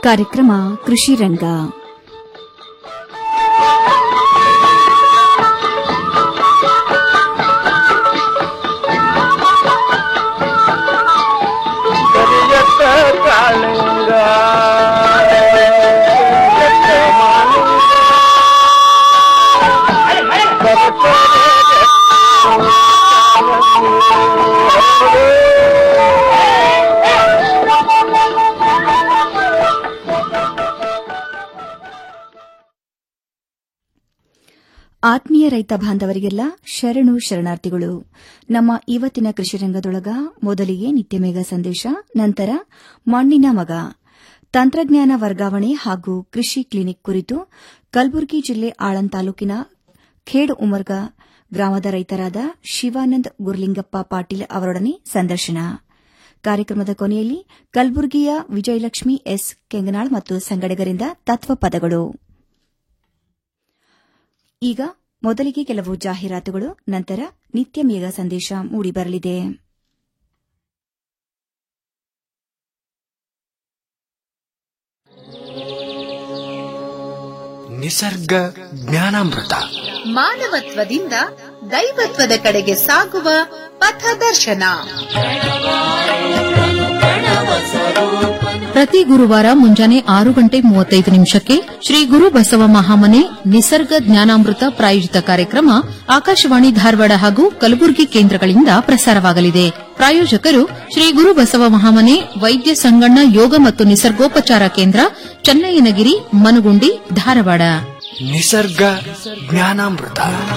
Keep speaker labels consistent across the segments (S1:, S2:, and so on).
S1: ಕಾರ್ಯಕ್ರಮ ಕೃಷಿ ರಂಗ
S2: ಕರಿಯತ್ತ ಕಾಳಿಂಗ ಕರಿಯತ್ತ ಮಾಲಿಂಗ.
S1: ಆತ್ಮೀಯ ರೈತ ಬಾಂಧವರಿಗೆಲ್ಲ ಶರಣು ಶರಣಾರ್ಥಿಗಳು ನಮ್ಮ ಇವತ್ತಿನ ಕೃಷಿ ರಂಗದೊಳಗ ಮೊದಲಿಗೆ ನಿತ್ಯಮೇಘ ಸಂದೇಶ ನಂತರ ಮಣ್ಣಿನ ಮಗ ತಂತ್ರಜ್ಞಾನ ವರ್ಗಾವಣೆ ಹಾಗೂ ಕೃಷಿ ಕ್ಲಿನಿಕ್ ಕುರಿತು ಕಲಬುರಗಿ ಜಿಲ್ಲೆ ಆಳಂದ್ ತಾಲೂಕಿನ ಖೇಡ್ ಉಮರ್ಗ ಗ್ರಾಮದ ರೈತರಾದ ಶಿವಾನಂದ್ ಗುರ್ಲಿಂಗಪ್ಪ ಪಾಟೀಲ್ ಅವರೊಡನೆ ಸಂದರ್ಶನ ಕಾರ್ಯಕ್ರಮದ ಕೊನೆಯಲ್ಲಿ ಕಲಬುರಗಿಯ ವಿಜಯಲಕ್ಷ್ಮಿ ಎಸ್ ಕೆಂಗನಾಳ್ ಮತ್ತು ಸಂಗಡಿಗರಿಂದ ತತ್ವಪದಗಳು ಈಗ ಮೊದಲಿಗೆ ಕೆಲವು ಜಾಹೀರಾತುಗಳು ನಂತರ ನಿತ್ಯ ಮೇಘ ಸಂದೇಶ ಮೂಡಿಬರಲಿದೆ
S3: ನಿಸರ್ಗ ಜ್ಞಾನಾಮೃತ
S4: ಮಾನವತ್ವದಿಂದ ದೈವತ್ವದ ಕಡೆಗೆ ಸಾಗುವ ಪಥದರ್ಶನ
S5: ಪ್ರತಿ ಗುರುವಾರ ಮುಂಜಾನೆ ಆರು ಗಂಟೆ ಮೂವತ್ತೈದು ನಿಮಿಷಕ್ಕೆ ಶ್ರೀ ಗುರು ಬಸವ ಮಹಾಮನೆ ನಿಸರ್ಗ ಜ್ಞಾನಾಮೃತ ಪ್ರಾಯೋಜಿತ ಕಾರ್ಯಕ್ರಮ ಆಕಾಶವಾಣಿ ಧಾರವಾಡ ಹಾಗೂ ಕಲಬುರಗಿ ಕೇಂದ್ರಗಳಿಂದ ಪ್ರಸಾರವಾಗಲಿದೆ ಪ್ರಾಯೋಜಕರು ಶ್ರೀ ಗುರು ಬಸವ ಮಹಾಮನೆ ವೈದ್ಯ ಸಂಗಣ್ಣ ಯೋಗ ಮತ್ತು ನಿಸರ್ಗೋಪಚಾರ ಕೇಂದ್ರ ಚನ್ನಯ್ಯನಗಿರಿ ಮನಗುಂಡಿ ಧಾರವಾಡ
S3: ನಿಸರ್ಗ ಜ್ಞಾನಾಮೃತ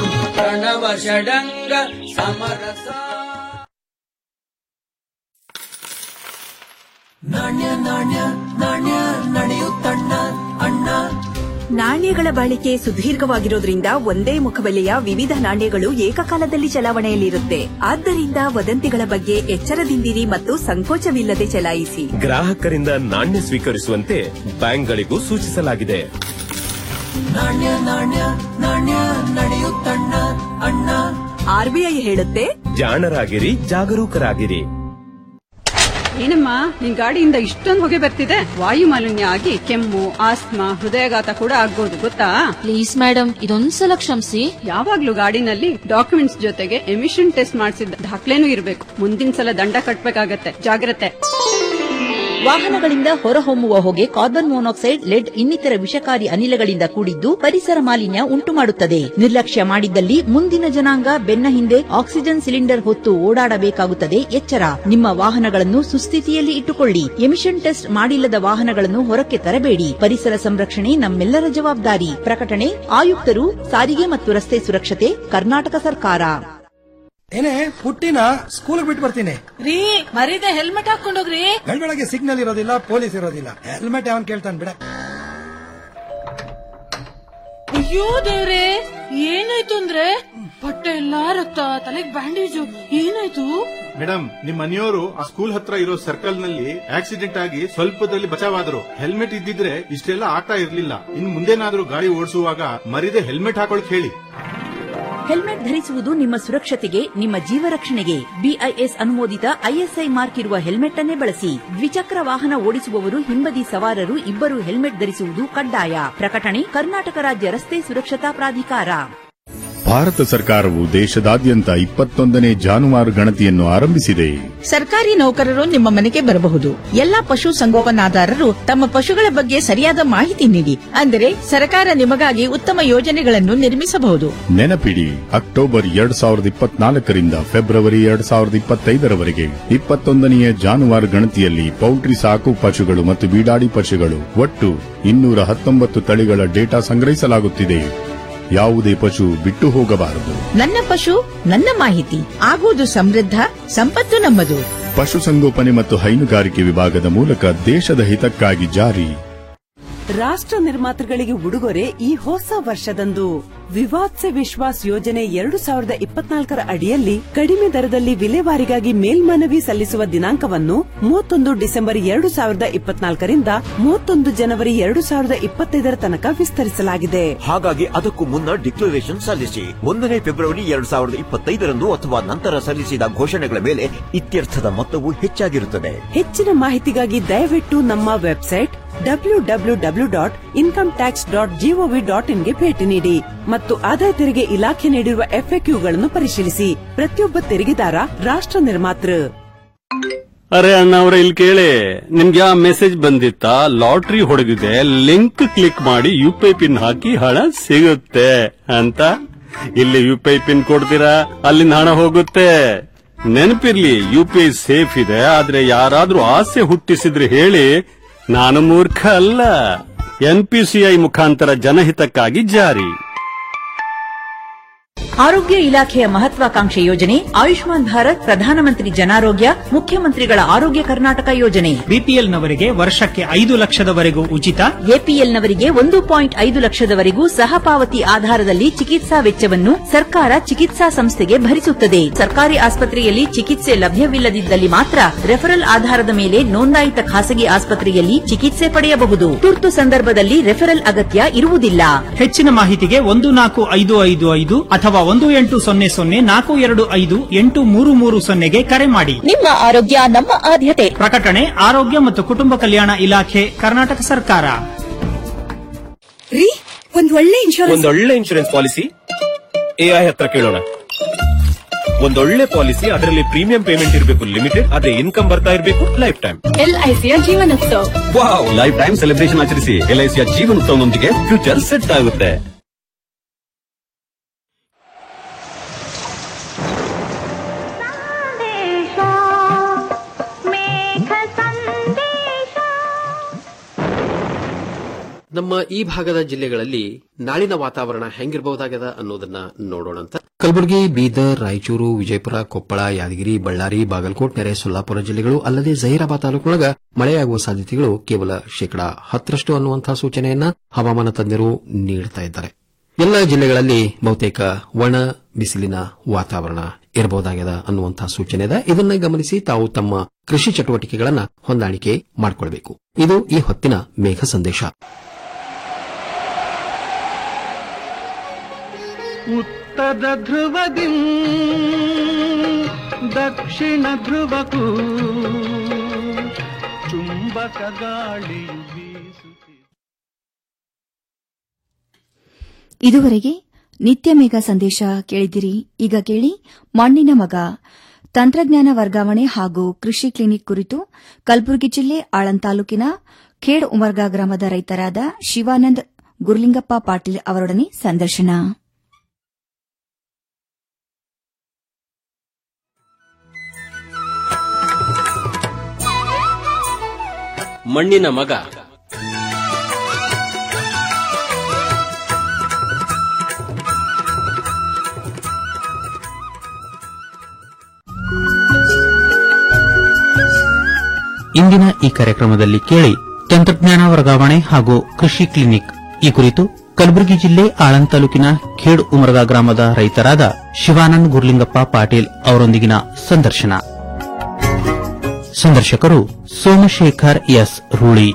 S6: ನಾಣ್ಯಗಳ ಬಾಳಿಕೆ ಸುದೀರ್ಘವಾಗಿರೋದ್ರಿಂದ ಒಂದೇ ಮುಖಬೆಲೆಯ ವಿವಿಧ ನಾಣ್ಯಗಳು ಏಕಕಾಲದಲ್ಲಿ ಚಲಾವಣೆಯಲ್ಲಿರುತ್ತೆ ಆದ್ದರಿಂದ ವದಂತಿಗಳ ಬಗ್ಗೆ ಎಚ್ಚರದಿಂದಿರಿ ಮತ್ತು ಸಂಕೋಚವಿಲ್ಲದೆ ಚಲಾಯಿಸಿ
S7: ಗ್ರಾಹಕರಿಂದ ನಾಣ್ಯ ಸ್ವೀಕರಿಸುವಂತೆ ಬ್ಯಾಂಕ್ಗಳಿಗೂ ಸೂಚಿಸಲಾಗಿದೆ
S6: ಆರ್ಬಿಐ ಹೇಳುತ್ತೆ
S7: ಜಾಣರಾಗಿರಿ ಜಾಗರೂಕರಾಗಿರಿ
S8: ಏನಮ್ಮ ನಿನ್ ಗಾಡಿಯಿಂದ ಇಷ್ಟೊಂದು ಹೊಗೆ ಬರ್ತಿದೆ ವಾಯು ಮಾಲಿನ್ಯ ಆಗಿ ಕೆಮ್ಮು ಆಸ್ತಮಾ ಹೃದಯಾಘಾತ ಕೂಡ ಆಗ್ಬೋದು ಗೊತ್ತಾ
S5: ಪ್ಲೀಸ್ ಮೇಡಮ್ ಇದೊಂದ್ಸಲ ಕ್ಷಮಿಸಿ
S8: ಯಾವಾಗ್ಲೂ ಗಾಡಿನಲ್ಲಿ ಡಾಕ್ಯುಮೆಂಟ್ಸ್ ಜೊತೆಗೆ ಎಮಿಷನ್ ಟೆಸ್ಟ್ ಮಾಡಿಸಿದ ದಾಖಲೆನೂ ಇರಬೇಕು ಮುಂದಿನ ಸಲ ದಂಡ ಕಟ್ಬೇಕಾಗತ್ತೆ ಜಾಗ್ರತೆ
S9: ವಾಹನಗಳಿಂದ ಹೊರಹೊಮ್ಮುವ ಹೊಗೆ ಕಾರ್ಬನ್ ಮೊನಾಕ್ಸೈಡ್ ಲೆಡ್ ಇನ್ನಿತರ ವಿಷಕಾರಿ ಅನಿಲಗಳಿಂದ ಕೂಡಿದ್ದು ಪರಿಸರ ಮಾಲಿನ್ಯ ಉಂಟುಮಾಡುತ್ತದೆ ನಿರ್ಲಕ್ಷ್ಯ ಮಾಡಿದ್ದಲ್ಲಿ ಮುಂದಿನ ಜನಾಂಗ ಬೆನ್ನ ಹಿಂದೆ ಆಕ್ಸಿಜನ್ ಸಿಲಿಂಡರ್ ಹೊತ್ತು ಓಡಾಡಬೇಕಾಗುತ್ತದೆ ಎಚ್ಚರ ನಿಮ್ಮ ವಾಹನಗಳನ್ನು ಸುಸ್ಥಿತಿಯಲ್ಲಿ ಇಟ್ಟುಕೊಳ್ಳಿ ಎಮಿಷನ್ ಟೆಸ್ಟ್ ಮಾಡಿಲ್ಲದ ವಾಹನಗಳನ್ನು ಹೊರಕ್ಕೆ ತರಬೇಡಿ ಪರಿಸರ ಸಂರಕ್ಷಣೆ ನಮ್ಮೆಲ್ಲರ ಜವಾಬ್ದಾರಿ ಪ್ರಕಟಣೆ ಆಯುಕ್ತರು ಸಾರಿಗೆ ಮತ್ತು ರಸ್ತೆ ಸುರಕ್ಷತೆ ಕರ್ನಾಟಕ ಸರ್ಕಾರ
S10: ಏನೇ ಪುಟ್ಟಿನ ಸ್ಕೂಲ್ ಬಿಟ್ಟು ಬರ್ತೀನಿ
S4: ರೀ ಮರೀದೆ ಹೆಲ್ಮೆಟ್ ಹಾಕೊಂಡೋಗ್ರಿ
S10: ಬೆಳಗ್ಗೆ ಸಿಗ್ನಲ್ ಇರೋದಿಲ್ಲ ಪೊಲೀಸ್ ಇರೋದಿಲ್ಲ ಹೆಲ್ಮೆಟ್ ಯಾವನ್ ಕೇಳ್ತಾನೆ ಬಿಡ
S4: ಅಯ್ಯೋ ದೇವ್ರೆ ಏನಾಯ್ತು ಅಂದ್ರೆ ಬಟ್ಟೆ ಎಲ್ಲಾ ರಕ್ತ ತಲೆಗ್ ಬ್ಯಾಂಡೇಜು ಏನಾಯ್ತು
S11: ಮೇಡಮ್ ನಿಮ್ ಮನೆಯವರು ಆ ಸ್ಕೂಲ್ ಹತ್ರ ಇರೋ ಸರ್ಕಲ್ ನಲ್ಲಿ ಆಕ್ಸಿಡೆಂಟ್ ಆಗಿ ಸ್ವಲ್ಪದಲ್ಲಿ ಬಚಾವಾದ್ರು ಹೆಲ್ಮೆಟ್ ಇದ್ದಿದ್ರೆ ಇಷ್ಟೆಲ್ಲ ಆಗ್ತಾ ಇರ್ಲಿಲ್ಲ ಇನ್ ಮುಂದೇನಾದ್ರೂ ಗಾಡಿ ಓಡಿಸುವಾಗ ಮರಿದೆ ಹೆಲ್ಮೆಟ್ ಹಾಕೊಳಕ್ ಹೇಳಿ
S9: ಹೆಲ್ಮೆಟ್ ಧರಿಸುವುದು ನಿಮ್ಮ ಸುರಕ್ಷತೆಗೆ ನಿಮ್ಮ ಜೀವ ರಕ್ಷಣೆಗೆ ಬಿಐಎಸ್ ಅನುಮೋದಿತ ಐಎಸ್ಐ ಮಾರ್ಕ್ ಇರುವ ಹೆಲ್ಮೆಟ್ ಅನ್ನೇ ಬಳಸಿ ದ್ವಿಚಕ್ರ ವಾಹನ ಓಡಿಸುವವರು ಹಿಂಬದಿ ಸವಾರರು ಇಬ್ಬರು ಹೆಲ್ಮೆಟ್ ಧರಿಸುವುದು ಕಡ್ಡಾಯ ಪ್ರಕಟಣೆ ಕರ್ನಾಟಕ ರಾಜ್ಯ ರಸ್ತೆ ಸುರಕ್ಷತಾ ಪ್ರಾಧಿಕಾರ
S12: ಭಾರತ ಸರ್ಕಾರವು ದೇಶದಾದ್ಯಂತ ಇಪ್ಪತ್ತೊಂದನೇ ಜಾನುವಾರು ಗಣತಿಯನ್ನು ಆರಂಭಿಸಿದೆ
S13: ಸರ್ಕಾರಿ ನೌಕರರು ನಿಮ್ಮ ಮನೆಗೆ ಬರಬಹುದು ಎಲ್ಲಾ ಪಶು ಸಂಗೋಪನಾದಾರರು ತಮ್ಮ ಪಶುಗಳ ಬಗ್ಗೆ ಸರಿಯಾದ ಮಾಹಿತಿ ನೀಡಿ ಅಂದರೆ ಸರ್ಕಾರ ನಿಮಗಾಗಿ ಉತ್ತಮ ಯೋಜನೆಗಳನ್ನು ನಿರ್ಮಿಸಬಹುದು
S12: ನೆನಪಿಡಿ ಅಕ್ಟೋಬರ್ ಎರಡ್ ಸಾವಿರದ ಇಪ್ಪತ್ನಾಲ್ಕರಿಂದ ಫೆಬ್ರವರಿ ಎರಡ್ ಸಾವಿರದ ಇಪ್ಪತ್ತೈದರವರೆಗೆ ಇಪ್ಪತ್ತೊಂದನೆಯ ಜಾನುವಾರು ಗಣತಿಯಲ್ಲಿ ಪೌಲ್ಟ್ರಿ ಸಾಕು ಪಶುಗಳು ಮತ್ತು ಬೀಡಾಡಿ ಪಶುಗಳು ಒಟ್ಟು ಇನ್ನೂರ ಹತ್ತೊಂಬತ್ತು ತಳಿಗಳ ಡೇಟಾ ಸಂಗ್ರಹಿಸಲಾಗುತ್ತಿದೆ ಯಾವುದೇ ಪಶು ಬಿಟ್ಟು ಹೋಗಬಾರದು
S13: ನನ್ನ ಪಶು ನನ್ನ ಮಾಹಿತಿ ಆಗುವುದು ಸಮೃದ್ಧ ಸಂಪತ್ತು ನಮ್ಮದು
S12: ಪಶುಸಂಗೋಪನೆ ಮತ್ತು ಹೈನುಗಾರಿಕೆ ವಿಭಾಗದ ಮೂಲಕ ದೇಶದ ಹಿತಕ್ಕಾಗಿ ಜಾರಿ
S14: ರಾಷ್ಟ್ರ ನಿರ್ಮಾತೃಗಳಿಗೆ ಉಡುಗೊರೆ ಈ ಹೊಸ ವರ್ಷದಂದು ವಿವಾದ್ ಸೆ ವಿಶ್ವಾಸ್ ಯೋಜನೆ ಎರಡು ಸಾವಿರದ ಇಪ್ಪತ್ನಾಲ್ಕರ ಅಡಿಯಲ್ಲಿ ಕಡಿಮೆ ದರದಲ್ಲಿ ವಿಲೇವಾರಿಗಾಗಿ ಮೇಲ್ಮನವಿ ಸಲ್ಲಿಸುವ ದಿನಾಂಕವನ್ನು ಮೂವತ್ತೊಂದು ಡಿಸೆಂಬರ್ ಎರಡು ಸಾವಿರದ ಇಪ್ಪತ್ನಾಲ್ಕರಿಂದ ಮೂವತ್ತೊಂದು ಜನವರಿ ಎರಡು ಸಾವಿರದ ಇಪ್ಪತ್ತೈದರ ತನಕ ವಿಸ್ತರಿಸಲಾಗಿದೆ
S15: ಹಾಗಾಗಿ ಅದಕ್ಕೂ ಮುನ್ನ ಡಿಕ್ಲರೇಷನ್ ಸಲ್ಲಿಸಿ ಒಂದನೇ ಫೆಬ್ರವರಿ ಎರಡ್ ಸಾವಿರದ ಇಪ್ಪತ್ತೈದರಂದು ಅಥವಾ ನಂತರ ಸಲ್ಲಿಸಿದ ಘೋಷಣೆಗಳ ಮೇಲೆ ಇತ್ಯರ್ಥದ ಮೊತ್ತವು ಹೆಚ್ಚಾಗಿರುತ್ತದೆ
S14: ಹೆಚ್ಚಿನ ಮಾಹಿತಿಗಾಗಿ ದಯವಿಟ್ಟು ನಮ್ಮ website W W W dot income tax dot G O V dot ಇನ್ಗೆ ಭೇಟಿ ನೀಡಿ ಮತ್ತು ಆದಾಯ ತೆರಿಗೆ ಇಲಾಖೆ ನೀಡಿರುವ ಎಫ್ಎಕ್ಯೂಗಳನ್ನು ಪರಿಶೀಲಿಸಿ ಪ್ರತಿಯೊಬ್ಬ ತೆರಿಗೆದಾರ ರಾಷ್ಟ್ರ ನಿರ್ಮಾತೃ
S16: ಅರೆ ಅಣ್ಣವ್ರೆ ಇಲ್ಲಿ ಕೇಳಿ ನಿಮ್ಗೆ ಆ ಮೆಸೇಜ್ ಬಂದಿತ್ತಾ ಲಾಟ್ರಿ ಹೊಡೆದಿದೆ ಲಿಂಕ್ ಕ್ಲಿಕ್ ಮಾಡಿ ಯು ಪಿ ಐ ಪಿನ್ ಹಾಕಿ ಹಣ ಸಿಗುತ್ತೆ ಅಂತ ಇಲ್ಲಿ ಯು ಪಿ ಐ ಪಿನ್ ಕೊಡ್ತೀರಾ ಅಲ್ಲಿಂದ ಹಣ ಹೋಗುತ್ತೆ ನೆನಪಿರ್ಲಿ ಯು ಪಿ ಐ ಸೇಫ್ ಇದೆ ಆದ್ರೆ ಯಾರಾದ್ರೂ ಆಸೆ ಹುಟ್ಟಿಸಿದ್ರೆ ಹೇಳಿ ನಾನು ಮೂರ್ಖ ಅಲ್ಲ ಎನ್ಪಿಸಿಐ ಮುಖಾಂತರ ಜನಹಿತಕ್ಕಾಗಿ ಜಾರಿ
S9: ಆರೋಗ್ಯ ಇಲಾಖೆಯ ಮಹತ್ವಾಕಾಂಕ್ಷೆ ಯೋಜನೆ ಆಯುಷ್ಮಾನ್ ಭಾರತ್ ಪ್ರಧಾನಮಂತ್ರಿ ಜನಾರೋಗ್ಯ ಮುಖ್ಯಮಂತ್ರಿಗಳ ಆರೋಗ್ಯ ಕರ್ನಾಟಕ ಯೋಜನೆ
S17: ಬಿಪಿಎಲ್ನವರಿಗೆ ವರ್ಷಕ್ಕೆ ಐದು ಲಕ್ಷದವರೆಗೂ ಉಚಿತ
S9: ಎಪಿಎಲ್ನವರಿಗೆ ಒಂದು ಪಾಯಿಂಟ್ ಐದು ಲಕ್ಷದವರೆಗೂ ಸಹಪಾವತಿ ಆಧಾರದಲ್ಲಿ ಚಿಕಿತ್ಸಾ ವೆಚ್ಚವನ್ನು ಸರ್ಕಾರ ಚಿಕಿತ್ಸಾ ಸಂಸ್ಥೆಗೆ ಭರಿಸುತ್ತದೆ ಸರ್ಕಾರಿ ಆಸ್ಪತ್ರೆಯಲ್ಲಿ ಚಿಕಿತ್ಸೆ ಲಭ್ಯವಿಲ್ಲದಿದ್ದಲ್ಲಿ ಮಾತ್ರ ರೆಫರಲ್ ಆಧಾರದ ಮೇಲೆ ನೋಂದಾಯಿತ ಖಾಸಗಿ ಆಸ್ಪತ್ರೆಯಲ್ಲಿ ಚಿಕಿತ್ಸೆ ಪಡೆಯಬಹುದು ತುರ್ತು ಸಂದರ್ಭದಲ್ಲಿ ರೆಫರಲ್ ಅಗತ್ಯ ಇರುವುದಿಲ್ಲ
S17: ಹೆಚ್ಚಿನ ಮಾಹಿತಿಗೆ ಒಂದು ನಾಲ್ಕು ಐದು ಐದು ಐದು ಅಥವಾ ಒಂದು ಎಂಟು ಸೊನ್ನೆ ಸೊನ್ನೆ ನಾಲ್ಕು ಎರಡು ಐದು ಎಂಟು ಮೂರು ಮೂರು ಸೊನ್ನೆಗೆ ಕರೆ ಮಾಡಿ
S9: ನಿಮ್ಮ ಆರೋಗ್ಯ ನಮ್ಮ ಆದ್ಯತೆ
S17: ಪ್ರಕಟಣೆ ಆರೋಗ್ಯ ಮತ್ತು ಕುಟುಂಬ ಕಲ್ಯಾಣ ಇಲಾಖೆ ಕರ್ನಾಟಕ ಸರ್ಕಾರ
S6: ರೀ ಒಂದ್ ಒಳ್ಳೆ ಇನ್ಶೂರೆನ್ಸ್
S7: ಒಂದೊಳ್ಳೆ ಇನ್ಶೂರೆನ್ಸ್ ಪಾಲಿಸಿ ಎಐ ಹತ್ರ ಕೇಳೋಣ ಒಂದೊಳ್ಳೆ ಪಾಲಿಸಿ ಅದರಲ್ಲಿ ಪ್ರೀಮಿಯಂ ಪೇಮೆಂಟ್ ಇರಬೇಕು ಲಿಮಿಟೆಡ್ ಅದೇ ಇನ್ಕಮ್ ಬರ್ತಾ ಇರಬೇಕು ಲೈಫ್ ಟೈಮ್
S18: ಎಲ್ಐಸಿಯ ಜೀವನೋತ್ಸವ
S7: ವಾವ್ ಲೈಫ್ ಟೈಮ್ ಸೆಲೆಬ್ರೇಷನ್ ಆಚರಿಸಿ ಎಲ್ಐಸಿಯ ಜೀವನೋತ್ಸವದೊಂದಿಗೆ ಫ್ಯೂಚರ್ ಸೆಟ್ ಆಗುತ್ತೆ
S19: ನಮ್ಮ ಈ ಭಾಗದ ಜಿಲ್ಲೆಗಳಲ್ಲಿ ನಾಳಿನ ವಾತಾವರಣ ಹೆಂಗಿರಬಹುದಾಗದ ಅನ್ನೋದನ್ನ ನೋಡೋಣಂತ ಕಲಬುರಗಿ ಬೀದರ್ ರಾಯಚೂರು ವಿಜಯಪುರ ಕೊಪ್ಪಳ ಯಾದಗಿರಿ ಬಳ್ಳಾರಿ ಬಾಗಲಕೋಟ್ ನೆರೆ ಸೊಲ್ಲಾಪುರ ಜಿಲ್ಲೆಗಳು ಅಲ್ಲದೆ ಜಹೀರಾಬಾದ್ ತಾಲೂಕಿನೊಳಗ ಮಳೆಯಾಗುವ ಸಾಧ್ಯತೆಗಳು ಕೇವಲ ಶೇಕಡಾ ಹತ್ತರಷ್ಟು ಅನ್ನುವಂತಹ ಸೂಚನೆಯನ್ನ ಹವಾಮಾನ ತಜ್ಞರು ನೀಡುತ್ತಾ ಇದ್ದಾರೆ ಎಲ್ಲ ಜಿಲ್ಲೆಗಳಲ್ಲಿ ಬಹುತೇಕ ಒಣ ಬಿಸಿಲಿನ ವಾತಾವರಣ ಇರಬಹುದಾಗ್ಯದ ಅನ್ನುವಂತಹ ಸೂಚನೆ ಇದೆ ಇದನ್ನ ಗಮನಿಸಿ ತಾವು ತಮ್ಮ ಕೃಷಿ ಚಟುವಟಿಕೆಗಳನ್ನ ಹೊಂದಾಣಿಕೆ ಮಾಡಿಕೊಳ್ಬೇಕು ಇದು ಈ ಹೊತ್ತಿನ ಮೇಘ ಸಂದೇಶ
S20: ಉತ್ತರ ಧ್ರುವದಿ ದಕ್ಷಿಣ ಧ್ರುವಕ್ಕೂ ಚುಂಬಕ ಗಾಳಿಯು ಬೀಸುತ್ತಿದೆ
S1: ಇದುವರೆಗೆ ನಿತ್ಯ ಮೇಘ ಸಂದೇಶ ಕೇಳಿದಿರಿ ಈಗ ಕೇಳಿ ಮಣ್ಣಿನ ಮಗ ತಂತ್ರಜ್ಞಾನ ವರ್ಗಾವಣೆ ಹಾಗೂ ಕೃಷಿ ಕ್ಲಿನಿಕ್ ಕುರಿತು ಕಲಬುರಗಿ ಜಿಲ್ಲೆ ಆಳಂದ್ ತಾಲೂಕಿನ ಖೇಡ್ ಉಮರ್ಗಾ ಗ್ರಾಮದ ರೈತರಾದ ಶಿವಾನಂದ್ ಗುರ್ಲಿಂಗಪ್ಪ ಪಾಟೀಲ್ ಅವರೊಡನೆ ಸಂದರ್ಶನ
S19: ಮಣ್ಣಿನ ಮಗ
S17: ಇಂದಿನ ಈ ಕಾರ್ಯಕ್ರಮದಲ್ಲಿ ಕೇಳಿ ತಂತ್ರಜ್ಞಾನ ವರ್ಗಾವಣೆ ಹಾಗೂ ಕೃಷಿ ಕ್ಲಿನಿಕ್ ಈ ಕುರಿತು ಕಲಬುರಗಿ ಜಿಲ್ಲೆ ಆಳಂದ್ ತಾಲೂಕಿನ ಖೇಡ್ ಉಮರ್ಗಾ ಗ್ರಾಮದ ರೈತರಾದ ಶಿವಾನಂದ್ ಗುರ್ಲಿಂಗಪ್ಪ ಪಾಟೀಲ್ ಅವರೊಂದಿಗಿನ ಸಂದರ್ಶನ ಸಂದರ್ಶಕರು ಸೋಮಶೇಖರ್ ಎಸ್ ರೂಳಿ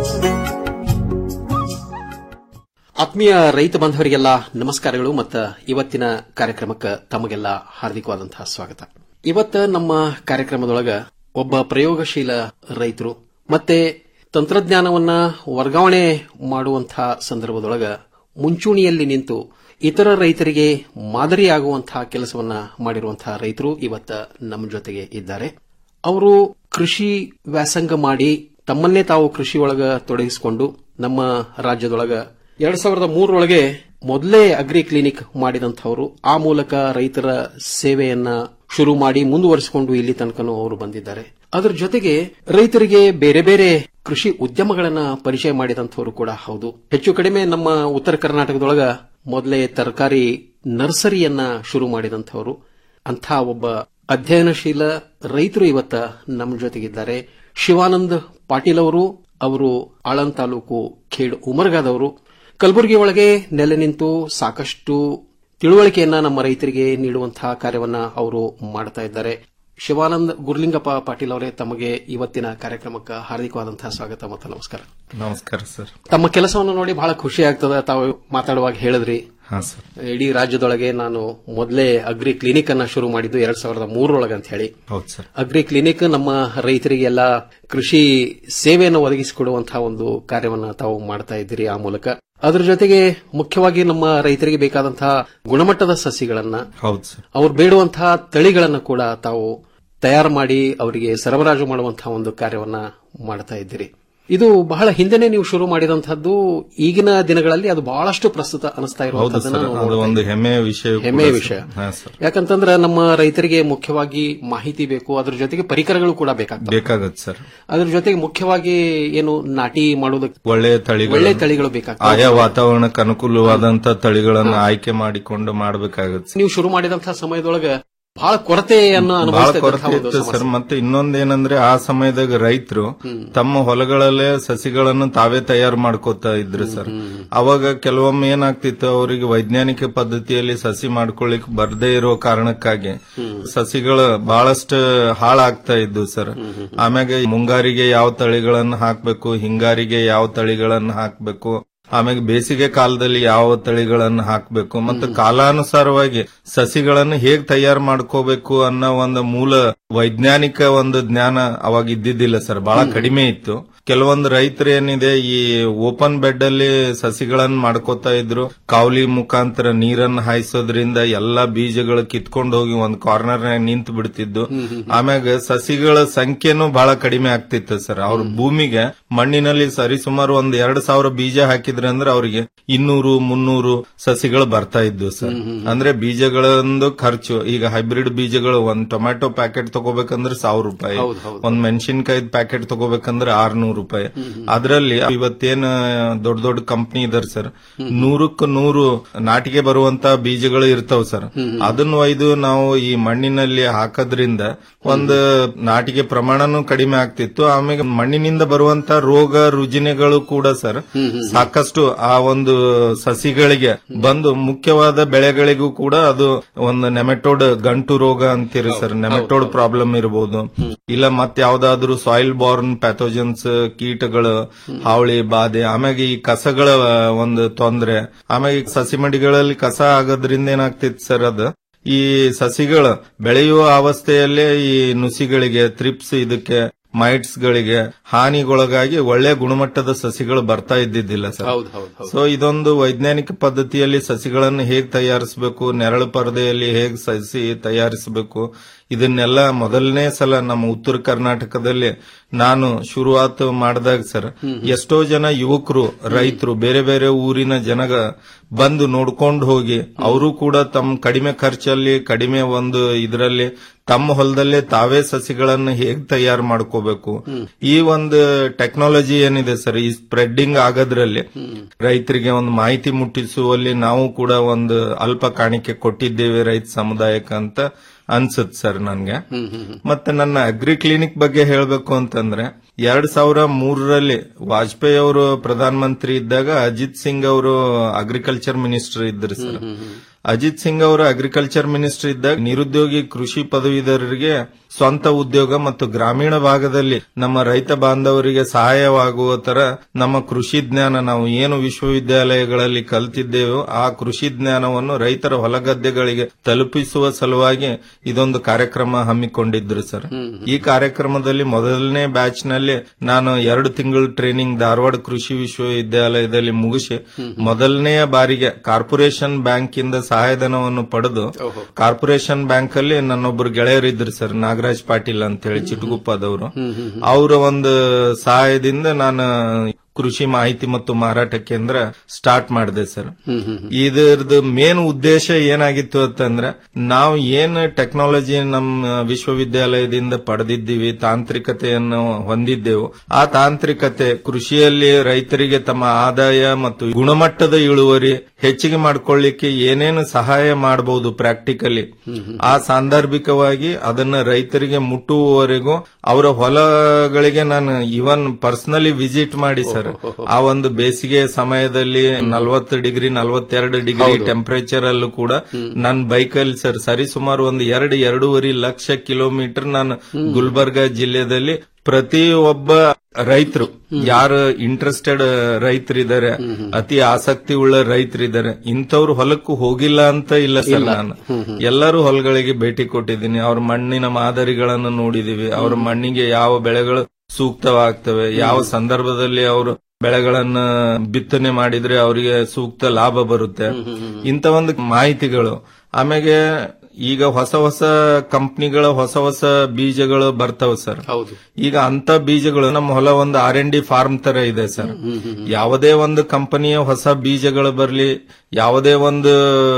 S19: ಆತ್ಮೀಯ ರೈತ ಬಾಂಧವರಿಗೆಲ್ಲ ನಮಸ್ಕಾರಗಳು ಮತ್ತು ಇವತ್ತಿನ ಕಾರ್ಯಕ್ರಮಕ್ಕೆ ತಮಗೆಲ್ಲ ಹಾರ್ದಿಕವಾದಂತಹ ಸ್ವಾಗತ ಇವತ್ತ ನಮ್ಮ ಕಾರ್ಯಕ್ರಮದೊಳಗ ಒಬ್ಬ ಪ್ರಯೋಗಶೀಲ ರೈತರು ಮತ್ತೆ ತಂತ್ರಜ್ಞಾನವನ್ನ ವರ್ಗಾವಣೆ ಮಾಡುವಂತಹ ಸಂದರ್ಭದೊಳಗ ಮುಂಚೂಣಿಯಲ್ಲಿ ನಿಂತು ಇತರ ರೈತರಿಗೆ ಮಾದರಿಯಾಗುವಂತಹ ಕೆಲಸವನ್ನ ಮಾಡಿರುವಂತಹ ರೈತರು ಇವತ್ತ ನಮ್ಮ ಜೊತೆಗೆ ಇದ್ದಾರೆ ಅವರು ಕೃಷಿ ವ್ಯಾಸಂಗ ಮಾಡಿ ತಮ್ಮನ್ನೇ ತಾವು ಕೃಷಿಯೊಳಗ ತೊಡಗಿಸಿಕೊಂಡು ನಮ್ಮ ರಾಜ್ಯದೊಳಗ ಎರಡ್ ಸಾವಿರದ ಮೂರರೊಳಗೆ ಮೊದಲೇ ಅಗ್ರಿ ಕ್ಲಿನಿಕ್ ಮಾಡಿದಂಥವರು ಆ ಮೂಲಕ ರೈತರ ಸೇವೆಯನ್ನ ಶುರು ಮಾಡಿ ಮುಂದುವರಿಸಿಕೊಂಡು ಇಲ್ಲಿ ತನಕನೂ ಅವರು ಬಂದಿದ್ದಾರೆ ಅದರ ಜೊತೆಗೆ ರೈತರಿಗೆ ಬೇರೆ ಬೇರೆ ಕೃಷಿ ಉದ್ಯಮಗಳನ್ನ ಪರಿಚಯ ಮಾಡಿದಂಥವರು ಕೂಡ ಹೌದು ಹೆಚ್ಚು ಕಡಿಮೆ ನಮ್ಮ ಉತ್ತರ ಕರ್ನಾಟಕದೊಳಗ ಮೊದಲೇ ತರಕಾರಿ ನರ್ಸರಿಯನ್ನ ಶುರು ಮಾಡಿದಂಥವರು ಅಂಥ ಒಬ್ಬ ಅಧ್ಯಯನಶೀಲ ರೈತರು ಇವತ್ತ ನಮ್ಮ ಜೊತೆಗಿದ್ದಾರೆ ಶಿವಾನಂದ್ ಪಾಟೀಲ್ ಅವರು ಅವರು ಆಳಂದ್ ತಾಲೂಕು ಖೇಡ್ ಉಮರ್ಗಾದವರು ಕಲಬುರಗಿ ಒಳಗೆ ನೆಲೆ ನಿಂತು ಸಾಕಷ್ಟು ತಿಳುವಳಿಕೆಯನ್ನ ನಮ್ಮ ರೈತರಿಗೆ ನೀಡುವಂತಹ ಕಾರ್ಯವನ್ನ ಅವರು ಮಾಡ್ತಾ ಇದ್ದಾರೆ ಶಿವಾನಂದ್ ಗುರ್ಲಿಂಗಪ್ಪ ಪಾಟೀಲ್ ಅವರೇ ತಮಗೆ ಇವತ್ತಿನ ಕಾರ್ಯಕ್ರಮಕ್ಕೆ ಹಾರ್ದಿಕವಾದಂತಹ ಸ್ವಾಗತ ಮತ್ತು ನಮಸ್ಕಾರ
S21: ನಮಸ್ಕಾರ ಸರ್
S19: ತಮ್ಮ ಕೆಲಸವನ್ನು ನೋಡಿ ಬಹಳ ಖುಷಿ ಆಗ್ತದ ತಾವು ಮಾತಾಡುವಾಗ ಹೇಳಿದ್ರಿ
S18: ಹಾ ಸರ್
S19: ಇಡೀ ರಾಜ್ಯದೊಳಗೆ ನಾನು ಮೊದಲೇ ಅಗ್ರಿ ಕ್ಲಿನಿಕ್ ಅನ್ನ ಶುರು ಮಾಡಿದ್ದು ಎರಡ್ ಸಾವಿರದ ಮೂರರೊಳಗೆ ಅಂತ ಹೇಳಿ
S18: ಹೌದು ಸರ್
S19: ಅಗ್ರಿ ಕ್ಲಿನಿಕ್ ನಮ್ಮ ರೈತರಿಗೆಲ್ಲ ಕೃಷಿ ಸೇವೆಯನ್ನು ಒದಗಿಸಿಕೊಡುವಂತಹ ಒಂದು ಕಾರ್ಯವನ್ನ ತಾವು ಮಾಡ್ತಾ ಇದ್ದೀರಿ ಆ ಮೂಲಕ ಅದರ ಜೊತೆಗೆ ಮುಖ್ಯವಾಗಿ ನಮ್ಮ ರೈತರಿಗೆ ಬೇಕಾದಂತಹ ಗುಣಮಟ್ಟದ ಸಸಿಗಳನ್ನ
S18: ಹೌದು ಸರ್
S19: ಅವ್ರು ಬೇಡುವಂತಹ ತಳಿಗಳನ್ನ ಕೂಡ ತಾವು ತಯಾರು ಮಾಡಿ ಅವರಿಗೆ ಸರಬರಾಜು ಮಾಡುವಂತಹ ಒಂದು ಕಾರ್ಯವನ್ನ ಮಾಡ್ತಾ ಇದ್ದೀರಿ ಇದು ಬಹಳ ಹಿಂದೆನೆ ನೀವು ಶುರು ಮಾಡಿದಂತಹದ್ದು ಈಗಿನ ದಿನಗಳಲ್ಲಿ ಅದು ಬಹಳಷ್ಟು ಪ್ರಸ್ತುತ ಅನಿಸ್ತಾ
S18: ಹೌದು
S19: ಇರುವಂತದ್ದನ್ನ
S18: ಸರ್
S19: ನಾವು
S18: ಅದು
S19: ನೋಡ್ತಾ
S18: ಒಂದು
S19: ಇದ್ದೀವಿ.
S18: ಹೆಮ್ಮೆಯ ವಿಷಯ ಕೂಡ
S19: ಹೆಮ್ಮೆಯ
S18: ಸರ್.
S19: ವಿಷಯ
S18: ಹಾ ಸರ್
S19: ಯಾಕಂತಂದ್ರೆ ನಮ್ಮ ರೈತರಿಗೆ ಮುಖ್ಯವಾಗಿ ಮಾಹಿತಿ ಬೇಕು ಅದ್ರ ಜೊತೆಗೆ ಪರಿಕರಗಳು ಕೂಡ ಬೇಕಾಗ್ತವೆ
S18: ಬೇಕಾಗತ್ತೆ ಸರ್
S19: ಅದ್ರ ಜೊತೆಗೆ ಮುಖ್ಯವಾಗಿ ಏನು ನಾಟಿ ಮಾಡೋದಕ್ಕೆ
S18: ಒಳ್ಳೆಯ ತಳಿಗಳು
S19: ಒಳ್ಳೆ ತಳಿಗಳು ಬೇಕಾಗ್ತವೆ
S18: ಆಯಾ ವಾತಾವರಣಕ್ಕೆ ಅನುಕೂಲವಾದಂತ ತಳಿಗಳನ್ನ ಆಯ್ಕೆ ಮಾಡಿಕೊಂಡು ಮಾಡಬೇಕಾಗತ್ತೆ
S19: ನೀವು ಶುರು ಮಾಡಿದಂತಹ ಸಮಯದೊಳಗೆ ಬಹಳ ಕೊರತೆಯನ್ನು
S18: ಬಹಳ
S19: ಅನುಭವಿಸ್ತಾ
S18: ಕೊರತೆ
S19: ಇದ್ದಂತಹ ಒಂದು
S18: ಇತ್ತು
S19: ಸಮಸ್ಯೆ.
S18: ಸರ್ ಮತ್ತೆ ಇನ್ನೊಂದೇನಂದ್ರೆ ಆ ಸಮಯದಾಗ ರೈತರು ತಮ್ಮ ಹೊಲಗಳಲ್ಲೇ ಸಸಿಗಳನ್ನು ತಾವೇ ತಯಾರು ಮಾಡ್ಕೋತಾ ಇದ್ರು ಸರ್ ಅವಾಗ ಕೆಲವೊಮ್ಮೆ ಏನಾಗ್ತಿತ್ತು ಅವರಿಗೆ ವೈಜ್ಞಾನಿಕ ಪದ್ಧತಿಯಲ್ಲಿ ಸಸಿ ಮಾಡ್ಕೊಳ್ಳಿಕ್ ಬರ್ದೇ ಇರೋ ಕಾರಣಕ್ಕಾಗಿ ಸಸಿಗಳು ಬಹಳಷ್ಟು ಹಾಳಾಗ್ತಾ ಇದ್ವು ಸರ್ ಆಮ್ಯಾಗ ಮುಂಗಾರಿಗೆ ಯಾವ ತಳಿಗಳನ್ನ ಹಾಕ್ಬೇಕು ಹಿಂಗಾರಿಗೆ ಯಾವ ತಳಿಗಳನ್ನ ಹಾಕ್ಬೇಕು ಆಮ್ಯಾಗ ಬೇಸಿಗೆ ಕಾಲದಲ್ಲಿ ಯಾವ ತಳಿಗಳನ್ನ ಹಾಕ್ಬೇಕು ಮತ್ತು ಕಾಲಾನುಸಾರವಾಗಿ ಸಸಿಗಳನ್ನು ಹೇಗ್ ತಯಾರು ಮಾಡ್ಕೋಬೇಕು ಅನ್ನೋ ಒಂದು ಮೂಲ ವೈಜ್ಞಾನಿಕ ಒಂದು ಜ್ಞಾನ ಅವಾಗ ಇದ್ದಿದ್ದಿಲ್ಲ ಸರ್ ಬಹಳ ಕಡಿಮೆ ಇತ್ತು ಕೆಲವೊಂದು ರೈತರು ಏನಿದೆ ಈ ಓಪನ್ ಬೆಡ್ ಅಲ್ಲಿ ಸಸಿಗಳನ್ನ ಮಾಡ್ಕೋತಾ ಇದ್ರು ಕಾವಲಿ ಮುಖಾಂತರ ನೀರನ್ನು ಹಾಯಿಸೋದ್ರಿಂದ ಎಲ್ಲಾ ಬೀಜಗಳು ಕಿತ್ಕೊಂಡು ಹೋಗಿ ಒಂದು ಕಾರ್ನರ್ ನಿಂತು ಬಿಡ್ತಿದ್ದು ಆಮ್ಯಾಗ ಸಸಿಗಳ ಸಂಖ್ಯೆನೂ ಬಹಳ ಕಡಿಮೆ ಆಗ್ತಿತ್ತು ಸರ್ ಅವ್ರ ಭೂಮಿಗೆ ಮಣ್ಣಿನಲ್ಲಿ ಸರಿಸುಮಾರು ಒಂದ್ ಎರಡ್ ಸಾವಿರ ಬೀಜ ಹಾಕಿದ್ರೆ ಅಂದ್ರೆ ಅವರಿಗೆ ಇನ್ನೂರು ಮುನ್ನೂರು ಸಸಿಗಳು ಬರ್ತಾ ಇದ್ವು ಸರ್ ಅಂದ್ರೆ ಬೀಜಗಳೊಂದು ಖರ್ಚು ಈಗ ಹೈಬ್ರಿಡ್ ಬೀಜಗಳು ಒಂದ್ ಟೊಮ್ಯಾಟೊ ಪ್ಯಾಕೆಟ್ ತಗೋಬೇಕಂದ್ರೆ ಸಾವಿರ ರೂಪಾಯಿ
S19: ಹೌದು, ಹೌದು.
S18: ಒಂದ್ ಮೆಣಸಿನಕಾಯಿ ಪ್ಯಾಕೆಟ್ ತಗೋಬೇಕಂದ್ರೆ ಆರ್ನೂರು ರೂಪಾಯಿ ಅದರಲ್ಲಿ ಇವತ್ತೇನ್ ದೊಡ್ಡ ದೊಡ್ಡ ಕಂಪ್ನಿ ಇದಾರೆ ಸರ್ ನೂರಕ್ಕೆ ನೂರು ನಾಟಿಗೆ ಬರುವಂತ ಬೀಜಗಳು ಇರ್ತಾವ ಸರ್ ಅದನ್ನ ಒಯ್ದು ನಾವು ಈ ಮಣ್ಣಿನಲ್ಲಿ ಹಾಕೋದ್ರಿಂದ ಒಂದು ನಾಟಿಗೆ ಪ್ರಮಾಣನೂ ಕಡಿಮೆ ಆಗ್ತಿತ್ತು ಆಮೇಲೆ ಮಣ್ಣಿನಿಂದ ಬರುವಂತ ರೋಗ ರುಜಿನಗಳು ಕೂಡ ಸರ್ ಸಾಕಷ್ಟು ಆ ಒಂದು ಸಸಿಗಳಿಗೆ ಬಂದು ಮುಖ್ಯವಾದ ಬೆಳೆಗಳಿಗೂ ಕೂಡ ಅದು ಒಂದು ನೆಮೆಟೋಡ್ ಗಂಟು ರೋಗ ಅಂತೀರಿ ಸರ್ ನೆಮೆಟೋಡ್ ಪ್ರಾಬ್ಲಮ್ ಇರಬಹುದು ಇಲ್ಲ ಮತ್ತೆ ಯಾವ್ದಾದ್ರು ಸಾಯಿಲ್ ಬಾರ್ನ್ ಪ್ಯಾಥೋಜನ್ಸ್ ಕೀಟಗಳು ಹಾವಳಿ ಬಾಧೆ ಆಮ್ಯಾಗ ಈ ಕಸಗಳ ಒಂದು ತೊಂದ್ರೆ ಆಮ್ಯಾಗ ಈ ಸಸಿ ಮಡಿಗಳಲ್ಲಿ ಕಸ ಆಗೋದ್ರಿಂದ ಏನಾಗ್ತಿತ್ತು ಸರ್ ಅದು ಈ ಸಸಿಗಳು ಬೆಳೆಯುವ ಅವಸ್ಥೆಯಲ್ಲೇ ಈ ನುಸಿಗಳಿಗೆ ತ್ರಿಪ್ಸ್ ಇದಕ್ಕೆ ಮೈಟ್ಸ್ ಗಳಿಗೆ ಹಾನಿಗೊಳಗಾಗಿ ಒಳ್ಳೆ ಗುಣಮಟ್ಟದ ಸಸಿಗಳು ಬರ್ತಾ ಇದ್ದಿದ್ದಿಲ್ಲ ಸರ್
S19: ಹೌದು ಹೌದು ಹೌದು
S18: ಸೊ ಇದೊಂದು ವೈಜ್ಞಾನಿಕ ಪದ್ಧತಿಯಲ್ಲಿ ಸಸಿಗಳನ್ನು ಹೇಗೆ ತಯಾರಿಸಬೇಕು ನೆರಳು ಪರದೆಯಲ್ಲಿ ಹೇಗೆ ಸಸಿ ತಯಾರಿಸಬೇಕು ಇದನ್ನೆಲ್ಲ ಮೊದಲನೇ ಸಲ ನಮ್ಮ ಉತ್ತರ ಕರ್ನಾಟಕದಲ್ಲಿ ನಾನು ಶುರುವಾತ್ ಮಾಡಿದಾಗ ಸರ್ ಎಷ್ಟೋ ಜನ ಯುವಕರು ರೈತರು ಬೇರೆ ಬೇರೆ ಊರಿನ ಜನಗ ಬಂದು ನೋಡ್ಕೊಂಡು ಹೋಗಿ ಅವರು ಕೂಡ ತಮ್ಮ ಕಡಿಮೆ ಖರ್ಚಲ್ಲಿ ಕಡಿಮೆ ಒಂದು ಇದರಲ್ಲಿ ತಮ್ಮ ಹೊಲದಲ್ಲೇ ತಾವೇ ಸಸಿಗಳನ್ನು ಹೇಗ್ ತಯಾರು ಮಾಡ್ಕೋಬೇಕು ಈ ಒಂದು ಟೆಕ್ನಾಲಜಿ ಏನಿದೆ ಸರ್ ಈ ಸ್ಪ್ರೆಡ್ಡಿಂಗ್ ಆಗೋದ್ರಲ್ಲಿ ರೈತರಿಗೆ ಒಂದು ಮಾಹಿತಿ ಮುಟ್ಟಿಸುವಲ್ಲಿ ನಾವು ಕೂಡ ಒಂದು ಅಲ್ಪ ಕಾಣಿಕೆ ಕೊಟ್ಟಿದ್ದೇವೆ ರೈತ ಸಮುದಾಯಕ್ಕೆ ಅಂತ ಅನ್ಸುತ್ತೆ ಸರ್ ನನ್ಗೆ ಮತ್ತೆ ನನ್ನ ಅಗ್ರಿ ಕ್ಲಿನಿಕ್ ಬಗ್ಗೆ ಹೇಳಬೇಕು ಅಂತಂದ್ರೆ ಎರಡ್ ಸಾವಿರ ಮೂರರಲ್ಲಿ ವಾಜಪೇಯಿ ಅವರು ಪ್ರಧಾನ ಮಂತ್ರಿ ಇದ್ದಾಗ ಅಜಿತ್ ಸಿಂಗ್ ಅವರು ಅಗ್ರಿಕಲ್ಚರ್ ಮಿನಿಸ್ಟರ್ ಇದ್ರು ಸರ್ ಅಜಿತ್ ಸಿಂಗ್ ಅವರು ಅಗ್ರಿಕಲ್ಚರ್ ಮಿನಿಸ್ಟರ್ ಇದ್ದಾಗ ನಿರುದ್ಯೋಗಿ ಕೃಷಿ ಪದವೀಧರರಿಗೆ ಸ್ವಂತ ಉದ್ಯೋಗ ಮತ್ತು ಗ್ರಾಮೀಣ ಭಾಗದಲ್ಲಿ ನಮ್ಮ ರೈತ ಬಾಂಧವರಿಗೆ ಸಹಾಯವಾಗುವ ತರ ನಮ್ಮ ಕೃಷಿ ಜ್ಞಾನ ನಾವು ಏನು ವಿಶ್ವವಿದ್ಯಾಲಯಗಳಲ್ಲಿ ಕಲ್ತಿದ್ದೇವೋ ಆ ಕೃಷಿ ಜ್ಞಾನವನ್ನು ರೈತರ ಹೊಲಗದ್ದೆಗಳಿಗೆ ತಲುಪಿಸುವ ಸಲುವಾಗಿ ಇದೊಂದು ಕಾರ್ಯಕ್ರಮ ಹಮ್ಮಿಕೊಂಡಿದ್ರು ಸರ್ ಈ ಕಾರ್ಯಕ್ರಮದಲ್ಲಿ ಮೊದಲನೇ ಬ್ಯಾಚ್ ನಲ್ಲಿ ನಾನು ಎರಡು ತಿಂಗಳು ಟ್ರೈನಿಂಗ್ ಧಾರವಾಡ ಕೃಷಿ ವಿಶ್ವವಿದ್ಯಾಲಯದಲ್ಲಿ ಮುಗಿಸಿ ಮೊದಲನೆಯ ಬಾರಿಗೆ ಕಾರ್ಪೊರೇಷನ್ ಬ್ಯಾಂಕ್ ಇಂದ ಸಹಾಯಧನವನ್ನು ಪಡೆದು ಕಾರ್ಪೊರೇಷನ್ ಬ್ಯಾಂಕ್ ಅಲ್ಲಿ ನನ್ನೊಬ್ಬರು ಗೆಳೆಯರಿದ್ರು ಸರ್ ನಾಗರಾಜ್ ಪಾಟೀಲ್ ಅಂತ ಹೇಳಿ ಚಿಟಗುಪ್ಪದವರು ಅವರ ಒಂದು ಸಹಾಯದಿಂದ ನಾನು ಕೃಷಿ ಮಾಹಿತಿ ಮತ್ತು ಮಾರಾಟ ಕೇಂದ್ರ ಸ್ಟಾರ್ಟ್ ಮಾಡಿದೆ ಸರ್ ಇದರದ್ದು ಮೇನ್ ಉದ್ದೇಶ ಏನಾಗಿತ್ತು ಅಂತಂದ್ರೆ ನಾವು ಏನ್ ಟೆಕ್ನಾಲಜಿ ನಮ್ಮ ವಿಶ್ವವಿದ್ಯಾಲಯದಿಂದ ಪಡೆದಿದ್ದೀವಿ ತಾಂತ್ರಿಕತೆಯನ್ನು ಹೊಂದಿದ್ದೆವು ಆ ತಾಂತ್ರಿಕತೆ ಕೃಷಿಯಲ್ಲಿ ರೈತರಿಗೆ ತಮ್ಮ ಆದಾಯ ಮತ್ತು ಗುಣಮಟ್ಟದ ಇಳುವರಿ ಹೆಚ್ಚಿಗೆ ಮಾಡ್ಕೊಳ್ಳಿಕ್ಕೆ ಏನೇನು ಸಹಾಯ ಮಾಡಬಹುದು ಪ್ರಾಕ್ಟಿಕಲಿ ಆ ಸಾಂದರ್ಭಿಕವಾಗಿ ಅದನ್ನ ರೈತರಿಗೆ ಮುಟ್ಟುವವರೆಗೂ ಅವರ ಹೊಲಗಳಿಗೆ ನಾನು ಇವನ್ ಪರ್ಸನಲಿ ವಿಸಿಟ್ ಮಾಡಿ ಸರ್ ಆ ಒಂದು ಬೇಸಿಗೆ ಸಮಯದಲ್ಲಿ ನಲವತ್ತು ಡಿಗ್ರಿ ನಲವತ್ತೆರಡು ಡಿಗ್ರಿ ಟೆಂಪರೇಚರ್ ಅಲ್ಲೂ ಕೂಡ ನನ್ನ ಬೈಕಲ್ಲಿ ಸರ್ ಸರಿ ಸುಮಾರು ಒಂದು ಎರಡು ಎರಡೂವರೆ ಲಕ್ಷ ಕಿಲೋಮೀಟರ್ ನಾನು ಗುಲ್ಬರ್ಗ ಜಿಲ್ಲೆಯಲ್ಲಿ ಪ್ರತಿ ಒಬ್ಬ ರೈತರು ಯಾರು ಇಂಟ್ರೆಸ್ಟೆಡ್ ರೈತರಿದ್ದಾರೆ ಅತಿ ಆಸಕ್ತಿ ಉಳ್ಳ ರೈತರಿದ್ದಾರೆ ಇಂಥವ್ರು ಹೊಲಕ್ಕೂ ಹೋಗಿಲ್ಲ ಅಂತ ಇಲ್ಲ ಸರ್
S19: ಇಲ್ಲ.
S18: ನಾನು ಎಲ್ಲರೂ ಹೊಲಗಳಿಗೆ ಭೇಟಿ ಕೊಟ್ಟಿದ್ದೀನಿ ಅವ್ರ ಮಣ್ಣಿನ ಮಾದರಿಗಳನ್ನು ನೋಡಿದೀವಿ ಅವ್ರ ಮಣ್ಣಿಗೆ ಯಾವ ಬೆಳೆಗಳು ಸೂಕ್ತವಾಗ್ತವೆ ಯಾವ ಸಂದರ್ಭದಲ್ಲಿ ಅವರು ಬೆಳೆಗಳನ್ನ ಬಿತ್ತನೆ ಮಾಡಿದ್ರೆ ಅವರಿಗೆ ಸೂಕ್ತ ಲಾಭ ಬರುತ್ತೆ ಇಂತ ಒಂದು ಮಾಹಿತಿಗಳು ಆಮೇಲೆ ಈಗ ಹೊಸ ಹೊಸ ಕಂಪ್ನಿಗಳ ಹೊಸ ಹೊಸ ಬೀಜಗಳು ಬರ್ತವೆ ಸರ್
S19: ಹೌದು
S18: ಈಗ ಅಂತ ಬೀಜಗಳು ನಮ್ಮ ಹೊಲ ಒಂದು ಆರ್ ಎನ್ ಡಿ ಫಾರ್ಮ್ ತರ ಇದೆ ಸರ್ ಯಾವುದೇ ಒಂದು ಕಂಪನಿಯ ಹೊಸ ಬೀಜಗಳು ಬರ್ಲಿ ಯಾವುದೇ ಒಂದು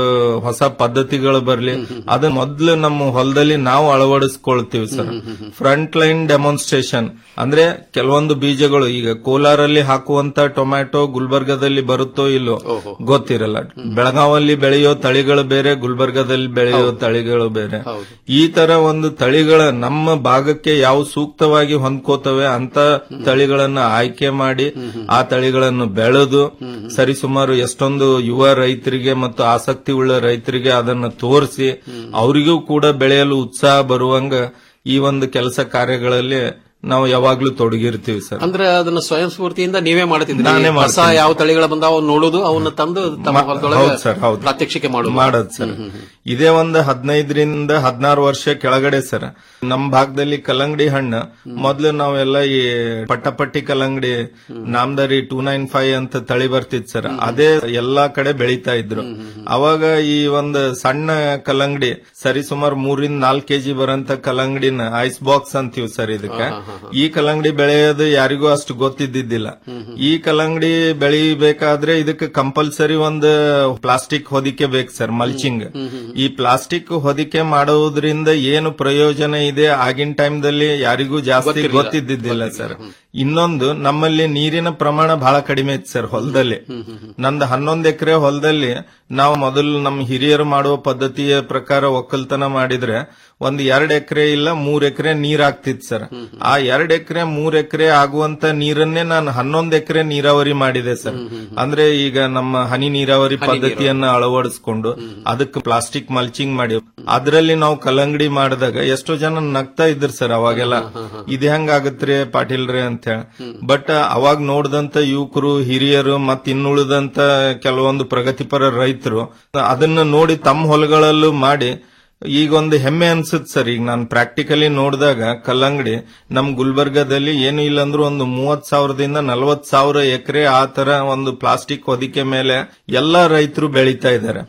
S18: ಹೊಸ ಪದ್ಧತಿಗಳು ಬರ್ಲಿ ಅದು ಮೊದ್ಲು ನಮ್ಮ ಹೊಲದಲ್ಲಿ ನಾವು ಅಳವಡಿಸ್ಕೊಳ್ತೀವಿ ಸರ್ ಫ್ರಂಟ್ ಲೈನ್ ಡೆಮಾನ್ಸ್ಟ್ರೇಷನ್ ಅಂದ್ರೆ ಕೆಲವೊಂದು ಬೀಜಗಳು ಈಗ ಕೋಲಾರಲ್ಲಿ ಹಾಕುವಂತ ಟೊಮ್ಯಾಟೊ ಗುಲ್ಬರ್ಗದಲ್ಲಿ ಬರುತ್ತೋ ಇಲ್ಲೋ ಗೊತ್ತಿರಲ್ಲ ಬೆಳಗಾವಲ್ಲಿ ಬೆಳೆಯೋ ತಳಿಗಳು ಬೇರೆ ಗುಲ್ಬರ್ಗದಲ್ಲಿ ಬೆಳೆಯೋ ತಳಿಗಳು ಬೇರೆ ಈ ತರ ಒಂದು ತಳಿಗಳ ನಮ್ಮ ಭಾಗಕ್ಕೆ ಯಾವ ಸೂಕ್ತವಾಗಿ ಹೊಂದ್ಕೋತವೆ ಅಂತ ತಳಿಗಳನ್ನ ಆಯ್ಕೆ ಮಾಡಿ ಆ ತಳಿಗಳನ್ನು ಬೆಳೆದು ಸರಿಸುಮಾರು ಎಷ್ಟೊಂದು ಯುವ ರೈತರಿಗೆ ಮತ್ತು ಆಸಕ್ತಿ ಉಳ್ಳ ರೈತರಿಗೆ ಅದನ್ನ ತೋರಿಸಿ ಅವರಿಗೂ ಕೂಡ ಬೆಳೆಯಲು ಉತ್ಸಾಹ ಬರುವಂಗ ಈ ಒಂದು ಕೆಲಸ ಕಾರ್ಯಗಳಲ್ಲಿ ನಾವು ಯಾವಾಗ್ಲೂ ತೊಡಗಿರ್ತೀವಿ ಸರ್
S19: ಅಂದ್ರೆ ಅದನ್ನ ಸ್ವಯಂ ಸ್ಫೂರ್ತಿಯಿಂದ ನೀವೇ ಮಾಡ್ತಿದ್ರಿ
S18: ನಾನೇ
S19: ಹೊಸ
S18: ಮಾಡ್ತೀನಿ.
S19: ಯಾವ ತಳಿಗಳ ಬಂದಾವ ಅವ್ನ ನೋಡೋದು ಅವನ್ನ ತಂದು ತಮ್ಮ ಹೊಲದೊಳಗೆ
S18: ಹೌದು ಸರ್ ಹೌದು
S19: ಪ್ರಾತ್ಯಕ್ಷಿಕೆ ಮಾಡೋದು
S18: ಮಾಡೋದು ಸರ್ ಇದೇ ಒಂದು ಹದಿನೈದರಿಂದ ಹದಿನಾರು ವರ್ಷ ಕೆಳಗಡೆ ಸರ್ ನಮ್ ಭಾಗದಲ್ಲಿ ಕಲ್ಲಂಗಡಿ ಹಣ್ಣು ಮೊದ್ಲು ನಾವೆಲ್ಲ ಈ ಪಟ್ಟಪಟ್ಟಿ ಕಲ್ಲಂಗಡಿ ನಾಮದಾರಿ ಟೂ ನೈನ್ ಫೈವ್ ಅಂತ ತಳಿ ಬರ್ತಿತ್ತು ಸರ್ ಅದೇ ಎಲ್ಲಾ ಕಡೆ ಬೆಳೀತಾ ಇದ್ರು ಅವಾಗ ಈ ಒಂದು ಸಣ್ಣ ಕಲ್ಲಂಗಡಿ ಸರಿ ಸುಮಾರು ಮೂರಿಂದ ನಾಲ್ಕು ಕೆಜಿ ಬರೋಂತ ಕಲ್ಲಂಗಡಿನ ಐಸ್ ಬಾಕ್ಸ್ ಅಂತೀವಿ ಸರ್ ಇದಕ್ಕೆ ಈ ಕಲ್ಲಂಗಡಿ ಬೆಳೆಯೋದು ಯಾರಿಗೂ ಅಷ್ಟು ಗೊತ್ತಿದ್ದಿದ್ದಿಲ್ಲ ಈ ಕಲ್ಲಂಗಡಿ ಬೆಳಿಬೇಕಾದ್ರೆ ಇದಕ್ಕೆ ಕಂಪಲ್ಸರಿ ಒಂದು ಪ್ಲಾಸ್ಟಿಕ್ ಹೊದಿಕೆ ಬೇಕು ಸರ್ ಮಲ್ಚಿಂಗ್ ಈ ಪ್ಲಾಸ್ಟಿಕ್ ಹೊದಿಕೆ ಮಾಡೋದ್ರಿಂದ ಏನು ಪ್ರಯೋಜನ ಇದೆ ಆಗಿನ ಟೈಮ್ದಲ್ಲಿ ಯಾರಿಗೂ ಜಾಸ್ತಿ
S19: ಗೊತ್ತಿರ್ಲಿಲ್ಲ.
S18: ಗೊತ್ತಿದ್ದಿದ್ದಿಲ್ಲ ಸರ್ ಇನ್ನೊಂದು ನಮ್ಮಲ್ಲಿ ನೀರಿನ ಪ್ರಮಾಣ ಬಹಳ ಕಡಿಮೆ ಇತ್ತು ಸರ್ ಹೊಲದಲ್ಲಿ ನಂದು ಹನ್ನೊಂದು ಎಕರೆ ಹೊಲದಲ್ಲಿ ನಾವು ಮೊದಲು ನಮ್ಮ ಹಿರಿಯರು ಮಾಡುವ ಪದ್ಧತಿಯ ಪ್ರಕಾರ ಒಕ್ಕಲ್ತನ ಮಾಡಿದ್ರೆ ಒಂದ್ ಎರಡ್ ಎಕರೆ ಇಲ್ಲ ಮೂರ್ ಎಕರೆ ನೀರ್ ಆಗ್ತಿತ್ತು ಸರ್ ಆ ಎರಡ್ ಎಕರೆ ಮೂರ್ ಎಕರೆ ಆಗುವಂತ ನೀರನ್ನೇ ನಾನು ಹನ್ನೊಂದು ಎಕರೆ ನೀರಾವರಿ ಮಾಡಿದೆ ಸರ್ ಅಂದ್ರೆ ಈಗ ನಮ್ಮ ಹನಿ ನೀರಾವರಿ ಪದ್ಧತಿಯನ್ನ ಅಳವಡಿಸ್ಕೊಂಡು ಅದಕ್ಕೆ ಪ್ಲಾಸ್ಟಿಕ್ ಮಲ್ಚಿಂಗ್ ಮಾಡಿ ಅದರಲ್ಲಿ ನಾವು ಕಲ್ಲಂಗಡಿ ಮಾಡಿದಾಗ ಎಷ್ಟೋ ಜನ ನಗ್ತಾ ಇದ್ರು ಸರ್ ಅವಾಗೆಲ್ಲ ಇದ್ ಹೆಂಗ್ ಆಗತ್ರಿ ಪಾಟೀಲ್ರಿ ಅಂತ ಹೇಳಿ ಬಟ್ ಅವಾಗ ನೋಡಿದಂತ ಯುವಕರು ಹಿರಿಯರು ಮತ್ ಇನ್ನುಳಿದಂತ ಕೆಲವೊಂದು ಪ್ರಗತಿಪರ ರೈತರು ಅದನ್ನ ನೋಡಿ ತಮ್ಮ ಹೊಲಗಳಲ್ಲೂ ಮಾಡಿ ಈಗ ಒಂದು ಹೆಮ್ಮೆ ಅನ್ಸುತ್ತೆ ಸರ್ ಈಗ ನಾನು ಪ್ರಾಕ್ಟಿಕಲಿ ನೋಡಿದಾಗ ಕಲ್ಲಂಗಡಿ ನಮ್ ಗುಲ್ಬರ್ಗದಲ್ಲಿ ಏನು ಇಲ್ಲ ಅಂದ್ರೂ ಒಂದು ಮೂವತ್ ಸಾವಿರದಿಂದ ನಲವತ್ ಸಾವಿರ ಎಕರೆ ಆ ತರ ಒಂದು ಪ್ಲಾಸ್ಟಿಕ್ ಹೊದಿಕೆ ಮೇಲೆ ಎಲ್ಲಾ ರೈತರು ಬೆಳೀತಾ ಇದ್ದಾರೆ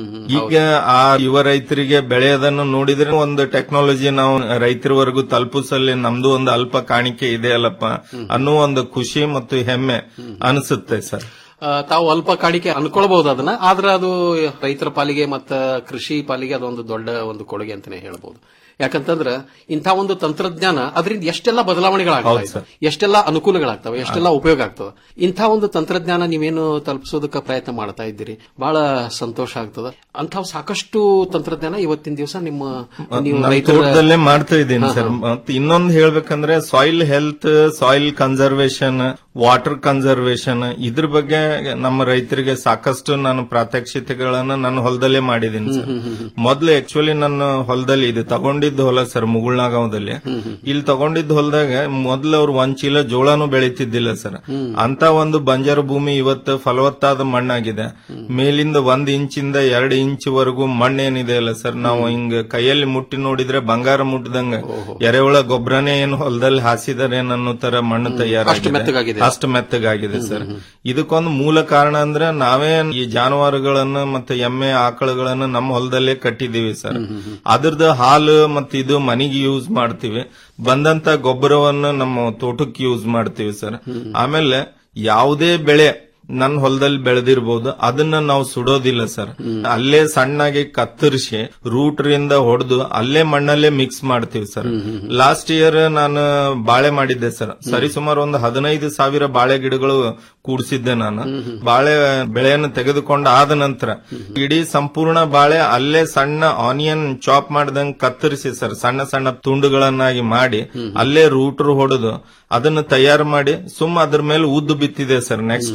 S18: ಈಗ ಆ ಯುವ ರೈತರಿಗೆ ಬೆಳೆಯೋದನ್ನು ನೋಡಿದ್ರೆ ಒಂದು ಟೆಕ್ನಾಲಜಿ ನಾವು ರೈತರವರೆಗೂ ತಲುಪಿಸಲ್ಲಿ ನಮ್ದು ಒಂದು ಅಲ್ಪ ಕಾಣಿಕೆ ಇದೆ ಅಲ್ಲಪ್ಪ ಅನ್ನೋ ಒಂದು ಖುಷಿ ಮತ್ತು ಹೆಮ್ಮೆ ಅನಿಸುತ್ತೆ ಸರ್
S19: ಆ, ತಾವು ಅಲ್ಪ ಕಾಣಿಕೆ ಅನ್ಕೊಳ್ಬಹುದು ಅದನ್ನ ಆದ್ರೆ ಅದು ರೈತರ ಪಾಲಿಗೆ ಮತ್ತ ಕೃಷಿ ಪಾಲಿಗೆ ಅದೊಂದು ದೊಡ್ಡ ಒಂದು ಕೊಡುಗೆ ಅಂತಾನೆ ಹೇಳ್ಬಹುದು ಯಾಕಂತಂದ್ರ ಇಂಥ ಒಂದು ತಂತ್ರಜ್ಞಾನ ಅದರಿಂದ ಎಷ್ಟೆಲ್ಲ ಬದಲಾವಣೆಗಳಾಗ್ತವೆ ಎಷ್ಟೆಲ್ಲ ಅನುಕೂಲಗಳಾಗ್ತವೆ ಎಷ್ಟೆಲ್ಲ ಉಪಯೋಗ ಆಗ್ತವೆ ಇಂಥ ಒಂದು ತಂತ್ರಜ್ಞಾನ ನೀವೇನು ತಲುಪಿಸೋದಕ್ಕೆ ಪ್ರಯತ್ನ ಮಾಡ್ತಾ ಇದ್ದೀರಿ ಬಹಳ ಸಂತೋಷ ಆಗ್ತದ ಅಂಥ ಸಾಕಷ್ಟು ತಂತ್ರಜ್ಞಾನ ಇವತ್ತಿನ ದಿವಸ ನಿಮ್ಮ ನೀವು
S18: ನಾನ್
S19: ರೈತರ
S18: ತೋಟದಲ್ಲೇ ಮಾಡ್ತಾ ಇದ್ದೀನಿ
S19: ಹಾ,
S18: ಸರ್
S19: ಹಾ.
S18: ಮತ್ತೆ ಇನ್ನೊಂದು ಹೇಳ್ಬೇಕಂದ್ರೆ soil health soil conservation water conservation ಇದ್ರ ಬಗ್ಗೆ ನಮ್ಮ ರೈತರಿಗೆ ಸಾಕಷ್ಟು ನಾನು ಪ್ರಾತ್ಯಕ್ಷಿತೆಗಳನ್ನ ನನ್ನ ಹೊಲದಲ್ಲೇ ಮಾಡಿದ್ದೀನಿ ಸರ್ ಮೊದ್ಲು ಆಕ್ಚುಲಿ ನನ್ನ ಹೊಲದಲ್ಲಿ ಇದು ತಗೊಂಡಿದ್ದ ಹೊಲ ಸರ್ ಮುಗುಳ್ನಾಗಾಂವದಲ್ಲಿ ಇಲ್ಲಿ ತಗೊಂಡಿದ್ದ ಹೊಲದಾಗ ಮೊದ್ಲು ಅವ್ರು ಒಂದ್ ಚೀಲ ಜೋಳನು ಬೆಳೀತಿದ್ದಿಲ್ಲ ಸರ್ ಅಂತ ಒಂದು ಬಂಜರು ಭೂಮಿ ಇವತ್ತು ಫಲವತ್ತಾದ ಮಣ್ಣಾಗಿದೆ ಮೇಲಿಂದ ಒಂದ್ ಇಂಚಿಂದ ಎರಡು ಇಂಚ್ ವರೆಗೂ ಮಣ್ಣು ಏನಿದೆ ಅಲ್ಲ ಸರ್ ನಾವು ಹಿಂಗ ಕೈಯಲ್ಲಿ ಮುಟ್ಟಿ ನೋಡಿದ್ರೆ ಬಂಗಾರ ಮುಟ್ಟಿದಂಗ ಎರೆಹುಳ ಗೊಬ್ಬರನೇ ಏನು ಹೊಲದಲ್ಲಿ ಹಾಸಿದಾರೆ ಅನ್ನೋ ತರ ಮಣ್ಣು
S19: ಅಷ್ಟು
S18: ತಯಾರಾಗಿದೆ
S19: ಮೆತ್ತಗಾಗಿದೆ.
S18: ಅಷ್ಟು ಮೆತ್ತಗಾಗಿದೆ ಸರ್ ಇದಕ್ಕೊಂದು ಮೂಲ ಕಾರಣ ಅಂದ್ರೆ ನಾವೇ ಈ ಜಾನುವಾರುಗಳನ್ನ ಮತ್ತೆ ಎಮ್ಮೆ ಆಕಳುಗಳನ್ನ ನಮ್ಮ ಹೊಲದಲ್ಲೇ ಕಟ್ಟಿದೀವಿ ಸರ್ ಅದ್ರದ್ದು ಹಾಲು ಮತ್ತೆ ಇದು ಮನಿಗೆ ಯೂಸ್ ಮಾಡ್ತೀವಿ ಬಂದಂತ ಗೊಬ್ಬರವನ್ನು ನಮ್ಮ ತೋಟಕ್ಕೆ ಯೂಸ್ ಮಾಡ್ತೀವಿ ಸರ್ ಆಮೇಲೆ ಯಾವುದೇ ಬೆಳೆ ನನ್ನ ಹೊಲದಲ್ಲಿ ಬೆಳೆದಿರ್ಬೋದು ಅದನ್ನ ನಾವು ಸುಡೋದಿಲ್ಲ ಸರ್ ಅಲ್ಲೇ ಸಣ್ಣಾಗಿ ಕತ್ತರಿಸಿ ರೂಟ್ರಿಂದ ಹೊಡೆದು ಅಲ್ಲೇ ಮಣ್ಣಲ್ಲೇ ಮಿಕ್ಸ್ ಮಾಡ್ತೀವಿ ಸರ್ ಲಾಸ್ಟ್ ಇಯರ್ ನಾನು ಬಾಳೆ ಮಾಡಿದ್ದೆ ಸರ್ ಸರಿ ಸುಮಾರು ಒಂದು ಹದಿನೈದು ಸಾವಿರ ಬಾಳೆ ಗಿಡಗಳು ಕೂಡಿಸಿದ್ದೆ ನಾನು ಬಾಳೆ ಬೆಳೆಯನ್ನು ತೆಗೆದುಕೊಂಡ ಆದ ನಂತರ ಇಡೀ ಸಂಪೂರ್ಣ ಬಾಳೆ ಅಲ್ಲೇ ಸಣ್ಣ ಆನಿಯನ್ ಚಾಪ್ ಮಾಡ್ದಂಗ್ ಕತ್ತರಿಸಿ ಸರ್ ಸಣ್ಣ ಸಣ್ಣ ತುಂಡುಗಳನ್ನಾಗಿ ಮಾಡಿ ಅಲ್ಲೇ ರೂಟ್ರು ಹೊಡೆದು ಅದನ್ನ ತಯಾರು ಮಾಡಿ ಸುಮ್ಮ ಅದ್ರ ಮೇಲೆ ಉದ್ದು ಬಿತ್ತಿದೆ ಸರ್ ನೆಕ್ಸ್ಟ್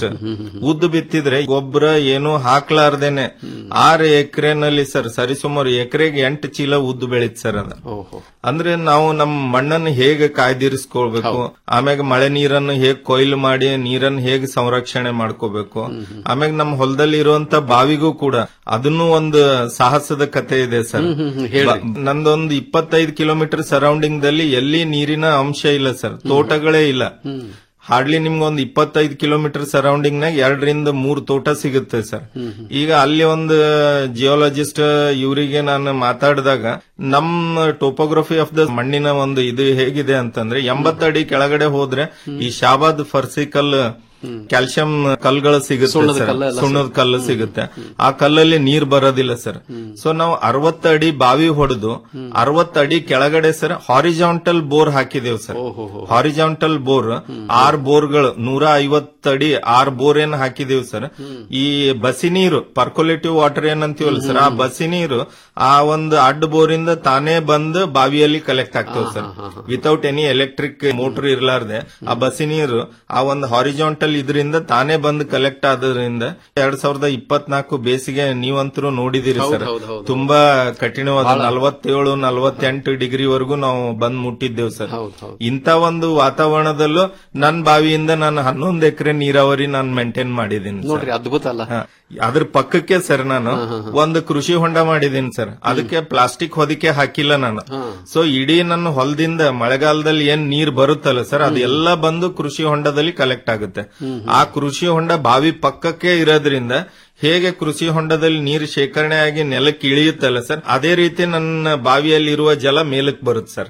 S18: ಉದ್ದು ಬಿತ್ತಿದ್ರೆ ಗೊಬ್ಬರ ಏನು ಹಾಕ್ಲಾರ್ದೇನೆ ಆರು ಎಕರೆನಲ್ಲಿ ಸರ್ ಸರಿಸುಮಾರು ಎಕರೆಗೆ ಎಂಟು ಚೀಲ ಉದ್ದು ಬೆಳೀತ್ ಸರ್ ಅದ ಅಂದ್ರೆ ನಾವು ನಮ್ಮ ಮಣ್ಣನ್ನು ಹೇಗೆ ಕಾಯ್ದಿರಿಸ್ಕೊಳ್ಬೇಕು ಆಮ್ಯಾಗ ಮಳೆ ನೀರನ್ನು ಹೇಗ್ ಕೊಯ್ಲು ಮಾಡಿ ನೀರನ್ನು ಹೇಗೆ ಸಂರಕ್ಷಣೆ ಮಾಡ್ಕೋಬೇಕು ಆಮ್ಯಾಗ ನಮ್ಮ ಹೊಲದಲ್ಲಿ ಇರುವಂತ ಬಾವಿಗೂ ಕೂಡ ಅದನ್ನು ಒಂದು ಸಾಹಸದ ಕತೆ ಇದೆ ಸರ್
S19: ಹ್ಮ್, ಹ್ಮ್, ಹ್ಮ್, ಹೇಳ್ರಿ.
S18: ಬ- ನಂದೊಂದು ಇಪ್ಪತ್ತೈದು ಕಿಲೋಮೀಟರ್ ಸರೌಂಡಿಂಗ್ ದಲ್ಲಿ ಎಲ್ಲಿ ನೀರಿನ ಅಂಶ ಇಲ್ಲ ಸರ್ ತೋಟಗಳೇ ಇಲ್ಲ ಹಾರ್ಡ್ಲಿ ನಿಮ್ಗೊಂದು ಇಪ್ಪತ್ತೈದು ಕಿಲೋಮೀಟರ್ ಸರೌಂಡಿಂಗ್ ನಾಗ ಎರಡರಿಂದ ಮೂರು ತೋಟ ಸಿಗುತ್ತೆ ಸರ್ ಈಗ ಅಲ್ಲಿ ಒಂದು ಜಿಯೋಲಜಿಸ್ಟ್ ಇವರಿಗೆ ನಾನು ಮಾತಾಡಿದಾಗ ನಮ್ಮ ಟೋಪೋಗ್ರಫಿ ಆಫ್ ದ ಮಣ್ಣಿನ ಒಂದು ಇದು ಹೇಗಿದೆ ಅಂತಂದ್ರೆ ಎಂಬತ್ತಡಿ ಕೆಳಗಡೆ ಹೋದ್ರೆ ಈ ಶಾಬಾದ್ ಫರ್ಸಿಕಲ್ ಕ್ಯಾಲ್ಸಿಯಂ ಕಲ್ಗಳು ಸಿಗುತ್ತೆ
S19: ಸುಣ್ಣದ
S18: ಸರ್.
S19: ಕಲ್ಲು ಎಲ್ಲ
S18: ಸುಣ್ಣದ ಕಲ್ಲು ಸಿಗುತ್ತೆ ಆ ಕಲ್ಲಲ್ಲಿ ನೀರ್ ಬರೋದಿಲ್ಲ ಸರ್ ಸೊ ನಾವು ಅರವತ್ತು ಅಡಿ ಬಾವಿ ಹೊಡೆದು ಅರವತ್ತು ಅಡಿ ಕೆಳಗಡೆ ಸರ್ ಹಾರಿಜಾಂಟಲ್ ಬೋರ್ ಹಾಕಿದೇವು ಸರ್ ಹಾರಿಜಾಂಟಲ್ ಬೋರ್ ಆರ್ ಬೋರ್ಗಳು ನೂರ ಐವತ್ತು ಅಡಿ ಆರ್ ಬೋರ್ ಏನ್ ಹಾಕಿದೇವು ಸರ್ ಈ ಬಸಿ ನೀರು ಪರ್ಕೊಲೇಟಿವ್ ವಾಟರ್ ಏನಂತೀವಲ್ಲ ಸರ್ ಆ ಬಸಿ ನೀರು ಆ ಒಂದು ಅಡ್ಡ ಬೋರಿಂದ ತಾನೇ ಬಂದು ಬಾವಿಯಲ್ಲಿ ಕಲೆಕ್ಟ್ ಆಗ್ತವೆ sir without any electric motor ಇರ್ಲಾರ್ದೆ ಆ ಬಸಿ ನೀರು ಆ ಒಂದು ಹಾರಿಜಾಂಟಲ್ ಇದರಿಂದ ತಾನೇ ಬಂದು ಕಲೆಕ್ಟ್ ಆದ್ರಿಂದ ಎರಡ್ ಸಾವಿರದ ಇಪ್ಪತ್ನಾಲ್ಕು ಬೇಸಿಗೆ ನೀವಂತರೂ ನೋಡಿದಿರಿ
S19: ಹೌದು,
S18: ಸರ್
S19: ಹೌದು, ಹೌದು.
S18: ತುಂಬಾ ಕಠಿಣವಾದ ನಲವತ್ತೇಳು ನಲವತ್ತೆಂಟು ಡಿಗ್ರಿ ವರೆಗೂ ನಾವು ಬಂದ್ ಮುಟ್ಟಿದ್ದೇವೆ ಸರ್ ಇಂತ ಒಂದು ವಾತಾವರಣದಲ್ಲೂ ನನ್ ಬಾವಿಯಿಂದ ನಾನು ಹನ್ನೊಂದು ಎಕರೆ ನೀರಾವರಿ ನಾನು ಮೇಂಟೈನ್ ಮಾಡಿದ್ದೀನಿ ಸರ್.
S19: ನೋಡ್ರಿ ಅದ್ಭುತ ಅಲ್ಲ
S18: ಹ. ಅದ್ರ ಪಕ್ಕಕ್ಕೆ ಸರ್ ನಾನು ಒಂದು ಕೃಷಿ ಹೊಂಡ ಮಾಡಿದ್ದೀನಿ ಸರ್ ಅದಕ್ಕೆ ಪ್ಲಾಸ್ಟಿಕ್ ಹೊದಿಕೆ ಹಾಕಿಲ್ಲ ನಾನು ಸೊ ಇಡೀ ನನ್ನ ಹೊಲದಿಂದ ಮಳೆಗಾಲದಲ್ಲಿ ಏನ್ ನೀರ್ ಬರುತ್ತಲ್ಲ ಸರ್ ಅದೆಲ್ಲ ಬಂದು ಕೃಷಿ ಹೊಂಡದಲ್ಲಿ ಕಲೆಕ್ಟ್ ಆಗುತ್ತೆ ಆ ಕೃಷಿ ಹೊಂಡ ಬಾವಿ ಪಕ್ಕಕ್ಕೆ ಇರೋದ್ರಿಂದ ಹೇಗೆ ಕೃಷಿ ಹೊಂಡದಲ್ಲಿ ನೀರು ಶೇಖರಣೆ ಆಗಿ ನೆಲಕ್ಕೆ ಇಳಿಯುತ್ತಲ್ಲ ಸರ್ ಅದೇ ರೀತಿ ನನ್ನ ಬಾವಿಯಲ್ಲಿ ಇರುವ ಜಲ ಮೇಲಕ್ಕೆ ಬರುತ್ತೆ ಸರ್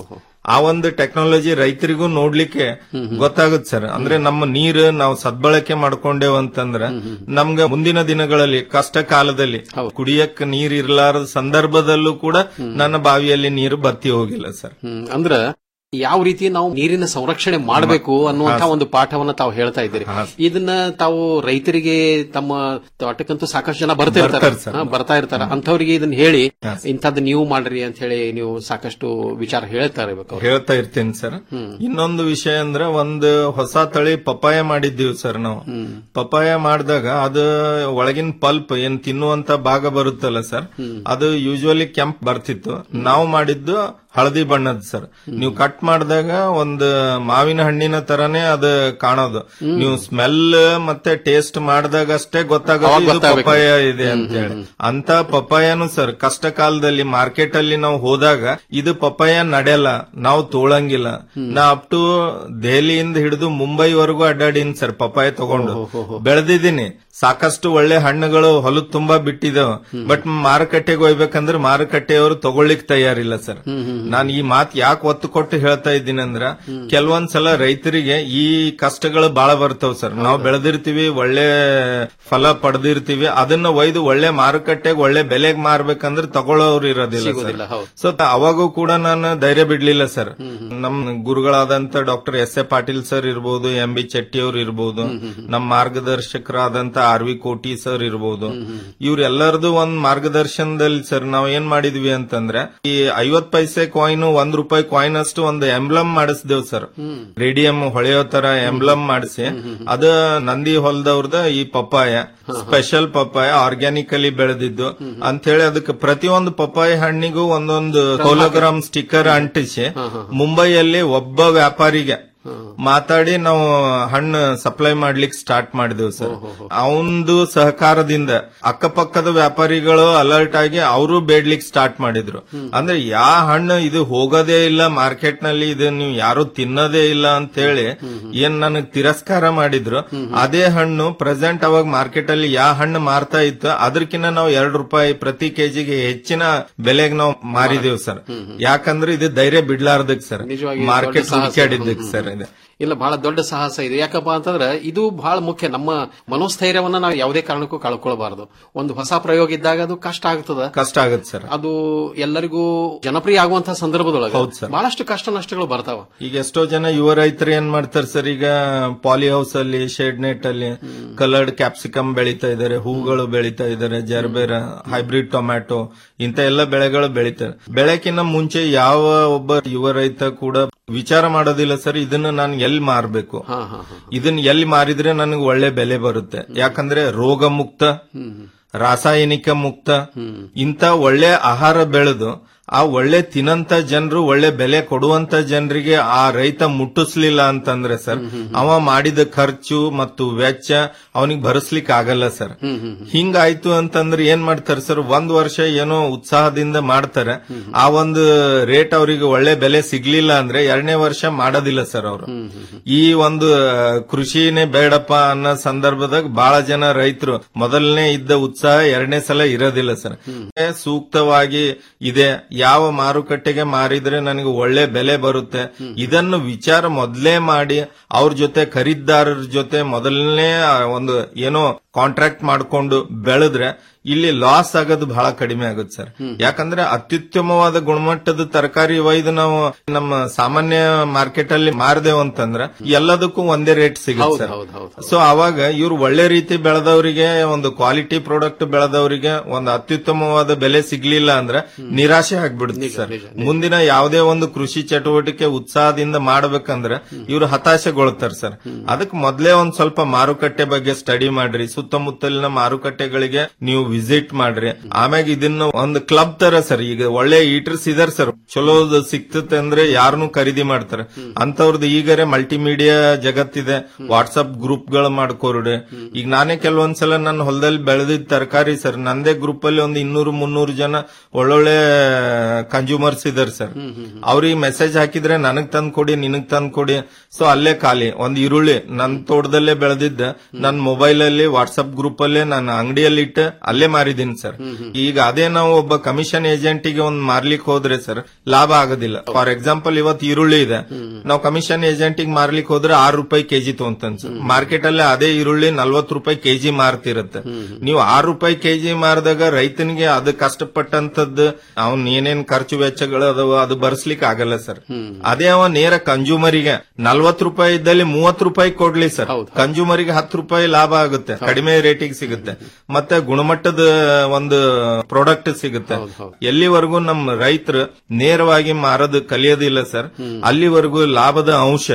S18: ಆ ಒಂದು ಟೆಕ್ನಾಲಜಿ ರೈತರಿಗೂ ನೋಡ್ಲಿಕ್ಕೆ ಗೊತ್ತಾಗುತ್ತೆ ಸರ್ ಅಂದ್ರೆ ನಮ್ಮ ನೀರು ನಾವು ಸದ್ಬಳಕೆ ಮಾಡ್ಕೊಂಡೇವ್ ಅಂತಂದ್ರ ನಮ್ಗ ಮುಂದಿನ ದಿನಗಳಲ್ಲಿ ಕಷ್ಟ ಕಾಲದಲ್ಲಿ ಕುಡಿಯಕ್ ನೀರ್ ಇರ್ಲಾರದ ಸಂದರ್ಭದಲ್ಲೂ ಕೂಡ ನನ್ನ ಬಾವಿಯಲ್ಲಿ ನೀರು ಬತ್ತಿ ಹೋಗಿಲ್ಲ ಸರ್
S19: ಹ್ಮ್ ಅಂದ್ರ ಯಾವ ರೀತಿ ನಾವು ನೀರಿನ ಸಂರಕ್ಷಣೆ ಮಾಡಬೇಕು ಅನ್ನುವಂತ
S18: ಹಾ.
S19: ಒಂದು ಪಾಠವನ್ನ ತಾವು ಹೇಳ್ತಾ ಇದ್ದೀರಿ ಇದನ್ನ ತಾವು ರೈತರಿಗೆ ತಮ್ಮ ತೋಟಕ್ಕಂತೂ ಸಾಕಷ್ಟು ಜನ ಬರ್ತಾ ಇರ್ತಾರೆ
S18: ಬರ್ತಾರೆ ಸರ್.
S19: ಹಾ, ಬರ್ತಾ ಇರ್ತಾರೆ ಅಂತವ್ರಿಗೆ ಇದನ್ನ ಹೇಳಿ ಇಂಥದ್ದು ನೀವು ಮಾಡ್ರಿ ಅಂತ ಹೇಳಿ ನೀವು ಸಾಕಷ್ಟು ವಿಚಾರ ಹೇಳ್ತಾ ಇರ್ಬೇಕು ಅವ್ರು.
S18: ಹೇಳ್ತಾ ಇರ್ತೀನಿ ಸರ್ ಇನ್ನೊಂದು ವಿಷಯ ಅಂದ್ರೆ ಒಂದು ಹೊಸ ತಳಿ ಪಪಾಯ ಮಾಡಿದ್ದೀವಿ ಸರ್ ನಾವು ಪಪಾಯ ಮಾಡಿದಾಗ ಅದು ಒಳಗಿನ ಪಲ್ಪ್ ಏನ್ ತಿನ್ನುವಂತ ಭಾಗ ಬರುತ್ತಲ್ಲ ಸರ್ ಅದು ಯೂಶುವಲಿ ಕೆಂಪ್ ಬರ್ತಿತ್ತು ನಾವು ಮಾಡಿದ್ದು ಹಳದಿ ಬಣ್ಣದ ಸರ್ ನೀವು ಕಟ್ ಮಾಡಿದಾಗ ಒಂದು ಮಾವಿನ ಹಣ್ಣಿನ ತರನೇ ಅದು ಕಾಣೋದು ನೀವು ಸ್ಮೆಲ್ ಮತ್ತೆ ಟೇಸ್ಟ್ ಮಾಡಿದಾಗ ಅಷ್ಟೇ
S19: ಅವಾಗ
S18: ಗೊತ್ತಾಗೋದು ಇದು
S19: ಗೊತ್ತಾಗ್ಬೇಕು.
S18: ಪಪಾಯ ಇದೆ ಅಂತ ಹೇಳಿ ಅಂತ ಪಪಾಯನು ಸರ್ ಕಷ್ಟ ಕಾಲದಲ್ಲಿ ಮಾರ್ಕೆಟ್ ಅಲ್ಲಿ ನಾವು ಹೋದಾಗ ಇದು ಪಪಾಯ ನಡೆಯಲ್ಲ ನಾವು ತೋಳಂಗಿಲ್ಲ ನಾ ಅಪ್ ಟು ದೆಹಲಿಯಿಂದ ಹಿಡಿದು ಮುಂಬೈವರೆಗೂ ಅಡ್ಡಾಡಿನ್ ಸರ್ ಪಪಾಯ ತಗೊಂಡು ಬೆಳೆದಿದ್ದೀನಿ ಸಾಕಷ್ಟು ಒಳ್ಳೆ ಹಣ್ಣುಗಳು ಹೊಲದ್ ತುಂಬಾ ಬಿಟ್ಟಿದ್ದಾವ ಬಟ್ ಮಾರುಕಟ್ಟೆಗೆ ಹೋಗ್ಬೇಕಂದ್ರೆ ಮಾರುಕಟ್ಟೆಯವರು ತಗೊಳ್ಳಿಕ್ ತಯಾರಿಲ್ಲ ಸರ್ ನಾನು ಈ ಮಾತ್ ಯಾಕೆ ಒತ್ತು ಕೊಟ್ಟು ಹೇಳ್ತಾ ಇದ್ದೀನಿ ಅಂದ್ರ ಕೆಲವೊಂದ್ ಸಲ ರೈತರಿಗೆ ಈ ಕಷ್ಟಗಳು ಬಹಳ ಬರ್ತಾವ್ ಸರ್ ನಾವು ಬೆಳೆದಿರ್ತೀವಿ ಒಳ್ಳೆ ಫಲ ಪಡೆದಿರ್ತೀವಿ ಅದನ್ನ ಒಯ್ದು ಒಳ್ಳೆ ಮಾರುಕಟ್ಟೆಗೆ ಒಳ್ಳೆ ಬೆಲೆಗೆ ಮಾರ್ಬೇಕಂದ್ರೆ ತಗೊಳ್ಳೋರು ಇರೋದಿಲ್ಲ
S19: ಸಿಗೋದಿಲ್ಲ, ಹೌದು.
S18: ಸೊ ಅವಾಗೂ ಕೂಡ ನಾನು ಧೈರ್ಯ ಬಿಡ್ಲಿಲ್ಲ ಸರ್ ನಮ್ ಗುರುಗಳಾದಂತ doctor S A Patil sir ಇರ್ಬೋದು ಎಂ ಬಿ ಚೆಟ್ಟಿ ಅವ್ರು ಇರ್ಬೋದು ನಮ್ಮ ಮಾರ್ಗದರ್ಶಕರಾದಂತ ಆರ್ ವಿ ಕೋಟಿ ಸರ್ ಇರ್ಬೋದು ಇವ್ರೆಲ್ಲರದು ಒಂದ್ ಮಾರ್ಗದರ್ಶನದಲ್ಲಿ ಸರ್ ನಾವ್ ಏನ್ ಮಾಡಿದ್ವಿ ಅಂತಂದ್ರೆ ಈ ಐವತ್ ಪೈಸೆ ಕಾಯಿನ್ ಒಂದ್ ರೂಪಾಯಿ ಕಾಯಿನ್ ಅಷ್ಟು ಒಂದು ಎಂಬ್ಲಮ್ ಮಾಡಿಸ್ದೇವ್ ಸರ್ ರೇಡಿಯಂ ಹೊಳೆಯೋ ತರ ಎಂಬ್ಲಮ್ ಮಾಡಿಸಿ ಅದ ನಂದಿ ಹೊಲದವ್ರದ ಈ ಪಪ್ಪಾಯ ಸ್ಪೆಷಲ್ ಪಪ್ಪಾಯ ಆರ್ಗ್ಯಾನಿಕಲಿ ಬೆಳೆದಿದ್ದು ಅಂತ ಹೇಳಿ ಅದಕ್ಕೆ ಪ್ರತಿಯೊಂದು ಪಪ್ಪಾಯ ಹಣ್ಣಿಗೂ ಒಂದೊಂದು ಕೋಲೋಗ್ರಾಮ್ ಸ್ಟಿಕ್ಕರ್ ಅಂಟಿಸಿ ಮುಂಬೈಯಲ್ಲಿ ಒಬ್ಬ ವ್ಯಾಪಾರಿಗೆ ಮಾತಾಡಿ ನಾವು ಹಣ್ಣು ಸಪ್ಲೈ ಮಾಡ್ಲಿಕ್ಕೆ ಸ್ಟಾರ್ಟ್ ಮಾಡಿದೆವು ಸರ್ ಅವಂದು ಸಹಕಾರದಿಂದ ಅಕ್ಕಪಕ್ಕದ ವ್ಯಾಪಾರಿಗಳು ಅಲರ್ಟ್ ಆಗಿ ಅವರು ಬೇಡ್ಲಿಕ್ಕೆ ಸ್ಟಾರ್ಟ್ ಮಾಡಿದ್ರು ಅಂದ್ರೆ ಯಾ ಹಣ್ಣು ಇದು ಹೋಗೋದೇ ಇಲ್ಲ ಮಾರ್ಕೆಟ್ ನಲ್ಲಿ ಇದು ನೀವು ಯಾರು ತಿನ್ನೋದೇ ಇಲ್ಲ ಅಂತ ಹೇಳಿ ಏನ್ ನನಗ್ ತಿರಸ್ಕಾರ ಮಾಡಿದ್ರು ಅದೇ ಹಣ್ಣು ಪ್ರೆಸೆಂಟ್ ಅವಾಗ ಮಾರ್ಕೆಟ್ ಅಲ್ಲಿ ಯಾ ಹಣ್ಣು ಮಾರ್ತಾ ಇತ್ತು ಅದಕ್ಕಿಂತ ನಾವು ಎರಡು ರೂಪಾಯಿ ಪ್ರತಿ ಕೆಜಿಗೆ ಹೆಚ್ಚಿನ ಬೆಲೆಗೆ ನಾವು ಮಾರಿದೇವು ಸರ್ ಯಾಕಂದ್ರೆ ಇದು ಧೈರ್ಯ ಬಿಡ್ಲಾರ್ದಕ್ ಸರ್
S19: ನಿಜವಾಗಿ
S18: ಮಾರ್ಕೆಟ್
S19: ದೊಡ್ಡ ಸಾಹಸ.
S18: ಹುಡುಕಾಡಿದ್ದಕ್ಕೆ ಸರ್ ಇದು
S19: ಇಲ್ಲ ಬಹಳ ದೊಡ್ಡ ಸಾಹಸ ಇದು ಯಾಕಪ್ಪ ಅಂತಂದ್ರೆ ಇದು ಬಹಳ ಮುಖ್ಯ ನಮ್ಮ ಮನೋಸ್ಥೈರ್ಯವನ್ನ ನಾವು ಯಾವುದೇ ಕಾರಣಕ್ಕೂ ಕಳ್ಕೊಳ್ಬಾರದು ಒಂದು ಹೊಸ ಪ್ರಯೋಗ ಇದ್ದಾಗ ಅದು ಕಷ್ಟ ಆಗ್ತದ
S18: ಕಷ್ಟ ಆಗುತ್ತೆ ಸರ್
S19: ಅದು ಎಲ್ಲರಿಗೂ ಜನಪ್ರಿಯ ಆಗುವಂತಹ ಸಂದರ್ಭದೊಳಗೆ
S18: ಹೌದು ಸರ್.
S19: ಬಹಳಷ್ಟು ಕಷ್ಟ ನಷ್ಟಗಳು ಬರ್ತಾವ
S18: ಈಗ ಎಷ್ಟೋ ಜನ ಯುವ ರೈತರು ಏನ್ ಮಾಡ್ತಾರೆ ಸರ್ ಈಗ ಪಾಲಿ ಹೌಸ್ ಅಲ್ಲಿ ಶೇಡ್ ನೆಟ್ ಅಲ್ಲಿ ಕಲರ್ಡ್ ಕ್ಯಾಪ್ಸಿಕಮ್ ಬೆಳೀತಾ ಇದಾರೆ ಹೂಗಳು ಬೆಳೀತಾ ಇದಾರೆ ಜರ್ಬೇರ ಹೈಬ್ರಿಡ್ ಟೊಮ್ಯಾಟೊ ಇಂತ ಎಲ್ಲ ಬೆಳೆಗಳು ಬೆಳೀತಾರೆ ಬೆಳೆಕಿನ್ನ ಮುಂಚೆ ಯಾವ ಒಬ್ಬ ಯುವ ರೈತ ಕೂಡ ವಿಚಾರ ಮಾಡೋದಿಲ್ಲ ಸರ್ ಇದನ್ನ ನಾನು ಎಲ್ಲಿ ಮಾರಬೇಕು ಇದನ್ನ ಎಲ್ಲಿ ಮಾರಿದ್ರೆ ನನಗೆ ಒಳ್ಳೆ ಬೆಲೆ ಬರುತ್ತೆ ಯಾಕಂದ್ರೆ ರೋಗ ಮುಕ್ತ ರಾಸಾಯನಿಕ ಮುಕ್ತ ಇಂತ ಒಳ್ಳೆ ಆಹಾರ ಬೆಳೆದು ಆ ಒಳ್ಳೆ ತಿನ್ನಂತ ಜನರು ಒಳ್ಳೆ ಬೆಲೆ ಕೊಡುವಂತ ಜನರಿಗೆ ಆ ರೈತ ಮುಟ್ಟಿಸ್ಲಿಲ್ಲ ಅಂತಂದ್ರೆ ಸರ್ ಅವ ಮಾಡಿದ ಖರ್ಚು ಮತ್ತು ವೆಚ್ಚ ಅವನಿಗೆ ಭರಿಸ್ಲಿಕ್ಕೆ ಆಗಲ್ಲ ಸರ್ ಹಿಂಗಾಯ್ತು ಅಂತಂದ್ರೆ ಏನ್ ಮಾಡ್ತಾರೆ ಸರ್ ಒಂದ್ ವರ್ಷ ಏನೋ ಉತ್ಸಾಹದಿಂದ ಮಾಡ್ತಾರೆ ಆ ಒಂದು ರೇಟ್ ಅವರಿಗೆ ಒಳ್ಳೆ ಬೆಲೆ ಸಿಗ್ಲಿಲ್ಲ ಅಂದ್ರೆ ಎರಡನೇ ವರ್ಷ ಮಾಡೋದಿಲ್ಲ ಸರ್ ಅವರು ಈ ಒಂದು ಕೃಷಿನೇ ಬೇಡಪ್ಪ ಅನ್ನೋ ಸಂದರ್ಭದಾಗ ಬಹಳ ಜನ ರೈತರು ಮೊದಲನೇ ಇದ್ದ ಉತ್ಸಾಹ ಎರಡನೇ ಸಲ ಇರೋದಿಲ್ಲ ಸರ್ ಸೂಕ್ತವಾಗಿ ಇದೆ ಯಾವ ಮಾರುಕಟ್ಟೆಗೆ ಮಾರಿದ್ರೆ ನನಗೆ ಒಳ್ಳೆ ಬೆಲೆ ಬರುತ್ತೆ ಇದನ್ನು ವಿಚಾರ ಮೊದಲೇ ಮಾಡಿ ಅವ್ರ ಜೊತೆ ಖರೀದಾರರ ಜೊತೆ ಮೊದಲನೇ ಒಂದು ಏನೋ ಕಾಂಟ್ರಾಕ್ಟ್ ಮಾಡ್ಕೊಂಡು ಬೆಳೆದ್ರೆ ಇಲ್ಲಿ ಲಾಸ್ ಆಗೋದು ಬಹಳ ಕಡಿಮೆ ಆಗುತ್ತೆ ಸರ್ ಯಾಕಂದ್ರೆ ಅತ್ಯುತ್ತಮವಾದ ಗುಣಮಟ್ಟದ ತರಕಾರಿ ಒಯ್ದು ನಾವು ನಮ್ಮ ಸಾಮಾನ್ಯ ಮಾರ್ಕೆಟ್ ಅಲ್ಲಿ ಮಾರದೇವು ಅಂತಂದ್ರೆ ಎಲ್ಲದಕ್ಕೂ ಒಂದೇ ರೇಟ್ ಸಿಗುತ್ತೆ ಸರ್ ಸೊ ಅವಾಗ ಇವ್ರು ಒಳ್ಳೆ ರೀತಿ ಬೆಳೆದವರಿಗೆ ಒಂದು ಕ್ವಾಲಿಟಿ ಪ್ರಾಡಕ್ಟ್ ಬೆಳೆದವರಿಗೆ ಒಂದು ಅತ್ಯುತ್ತಮವಾದ ಬೆಲೆ ಸಿಗ್ಲಿಲ್ಲ ಅಂದ್ರೆ ನಿರಾಶೆ ಆಗ್ಬಿಡುತ್ತೆ ಸರ್ ಮುಂದಿನ ಯಾವುದೇ ಒಂದು ಕೃಷಿ ಚಟುವಟಿಕೆ ಉತ್ಸಾಹದಿಂದ ಮಾಡ್ಬೇಕಂದ್ರೆ ಇವ್ರು ಹತಾಶೆಗೊಳ್ತಾರೆ ಸರ್ ಅದಕ್ಕೆ ಮೊದಲೇ ಒಂದ್ ಸ್ವಲ್ಪ ಮಾರುಕಟ್ಟೆ ಬಗ್ಗೆ ಸ್ಟಡಿ ಮಾಡ್ರಿ ಸುತ್ತಮುತ್ತಲಿನ ಮಾರುಕಟ್ಟೆಗಳಿಗೆ ನೀವು ವಿಸಿಟ್ ಮಾಡ್ರಿ ಆಮ್ಯಾಗ ಇದನ್ನ ಒಂದು ಕ್ಲಬ್ ತರ ಸರ್ ಈಗ ಒಳ್ಳೆ ಈಟರ್ಸ್ ಇದಾರೆ ಸರ್ ಚಲೋ ಸಿಕ್ತತೆ ಅಂದ್ರೆ ಯಾರನ್ನು ಖರೀದಿ ಮಾಡ್ತಾರೆ ಅಂತವ್ರದ್ದು ಈಗರೆ ಮಲ್ಟಿಮೀಡಿಯಾ ಜಗತ್ತಿದೆ ವಾಟ್ಸ್ಆಪ್ ಗ್ರೂಪ್ ಗಳು ಮಾಡ್ಕೋರಿ ಈಗ ನಾನೇ ಕೆಲವೊಂದ್ಸಲ ನನ್ನ ಹೊಲದಲ್ಲಿ ಬೆಳೆದಿದ್ದ ತರಕಾರಿ ಸರ್ ನಂದೇ ಗ್ರೂಪ್ ಅಲ್ಲಿ ಒಂದು ಇನ್ನೂರು ಮುನ್ನೂರು ಜನ ಒಳ್ಳೊಳ್ಳೆ ಕನ್ಸ್ಯೂಮರ್ಸ್ ಇದಾರೆ ಸರ್ ಅವ್ರಿಗೆ ಮೆಸೇಜ್ ಹಾಕಿದ್ರೆ ನನಗ್ ತಂದ್ ಕೊಡಿ ನಿನಗ್ ತಂದ್ ಕೊಡಿ ಸೊ ಅಲ್ಲೇ ಖಾಲಿ ಒಂದ್ ಈರುಳ್ಳಿ ನನ್ ತೋಟದಲ್ಲೇ ಬೆಳೆದಿದ್ದ ನನ್ ಮೊಬೈಲ್ ಅಲ್ಲಿ ವಾಟ್ಸ್ಆಪ್ ಗ್ರೂಪ್ ಅಲ್ಲೇ ನಾನು ಅಂಗಡಿಯಲ್ಲಿ ಇಟ್ಟು ಅಲ್ಲೇ ಮಾರಿದೀನಿ ಸರ್ ಈಗ ಅದೇ ನಾವು ಒಬ್ಬ ಕಮಿಷನ್ ಏಜೆಂಟ್ ಗೆ ಒಂದ್ ಮಾರ್ಲಿಕ್ಕೆ ಹೋದ್ರೆ ಸರ್ ಲಾಭ ಆಗೋದಿಲ್ಲ ಫಾರ್ ಎಕ್ಸಾಂಪಲ್ ಇವತ್ತು ಈರುಳ್ಳಿ ಇದೆ ನಾವು ಕಮಿಷನ್ ಏಜೆಂಟ್ ಗೆ ಮಾರ್ಲಿಕ್ಕೆ ಹೋದ್ರೆ ಆರು ರೂಪಾಯಿ ಕೆಜಿ ತಗೊಂತಾನೆ ಸರ್ ಮಾರ್ಕೆಟ್ ಅಲ್ಲಿ ಅದೇ ಈರುಳ್ಳಿ ನಲ್ವತ್ತು ರೂಪಾಯಿ ಕೆಜಿ ಮಾರ್ತಿರುತ್ತೆ ನೀವು ಆರು ರೂಪಾಯಿ ಕೆಜಿ ಮಾರಿದಾಗ ರೈತನಿಗೆ ಅದು ಕಷ್ಟಪಟ್ಟಂತದ್ದು ಅವ್ನ್ ಏನೇನ್ ಖರ್ಚು ವೆಚ್ಚಗಳು ಅದಾವ ಅದು ಬರ್ಸ್ಲಿಕ್ಕೆ ಆಗಲ್ಲ ಸರ್ ಅದೇ ಅವ ನೇರ ಕನ್ಸ್ಯೂಮರಿಗೆ ನಲ್ವತ್ತು ರೂಪಾಯಿ ಇದ್ದಲ್ಲಿ ಮೂವತ್ತು ರೂಪಾಯಿ ಕೊಡ್ಲಿ ಸರ್ ಕನ್ಸ್ಯೂಮರಿಗೆ ಹತ್ತು ರೂಪಾಯಿ ಲಾಭ ಆಗುತ್ತೆ ಕಡಿಮೆ ರೇಟಿಗೆ ಸಿಗುತ್ತೆ ಮತ್ತೆ ಗುಣಮಟ್ಟದ ಒಂದು ಪ್ರಾಡಕ್ಟ್ ಸಿಗುತ್ತೆ ಎಲ್ಲಿವರೆಗೂ ನಮ್ಮ ರೈತರು ನೇರವಾಗಿ ಮಾರೋದು ಕಲಿಯೋದಿಲ್ಲ ಸರ್ ಅಲ್ಲಿವರೆಗೂ ಲಾಭದ ಅಂಶ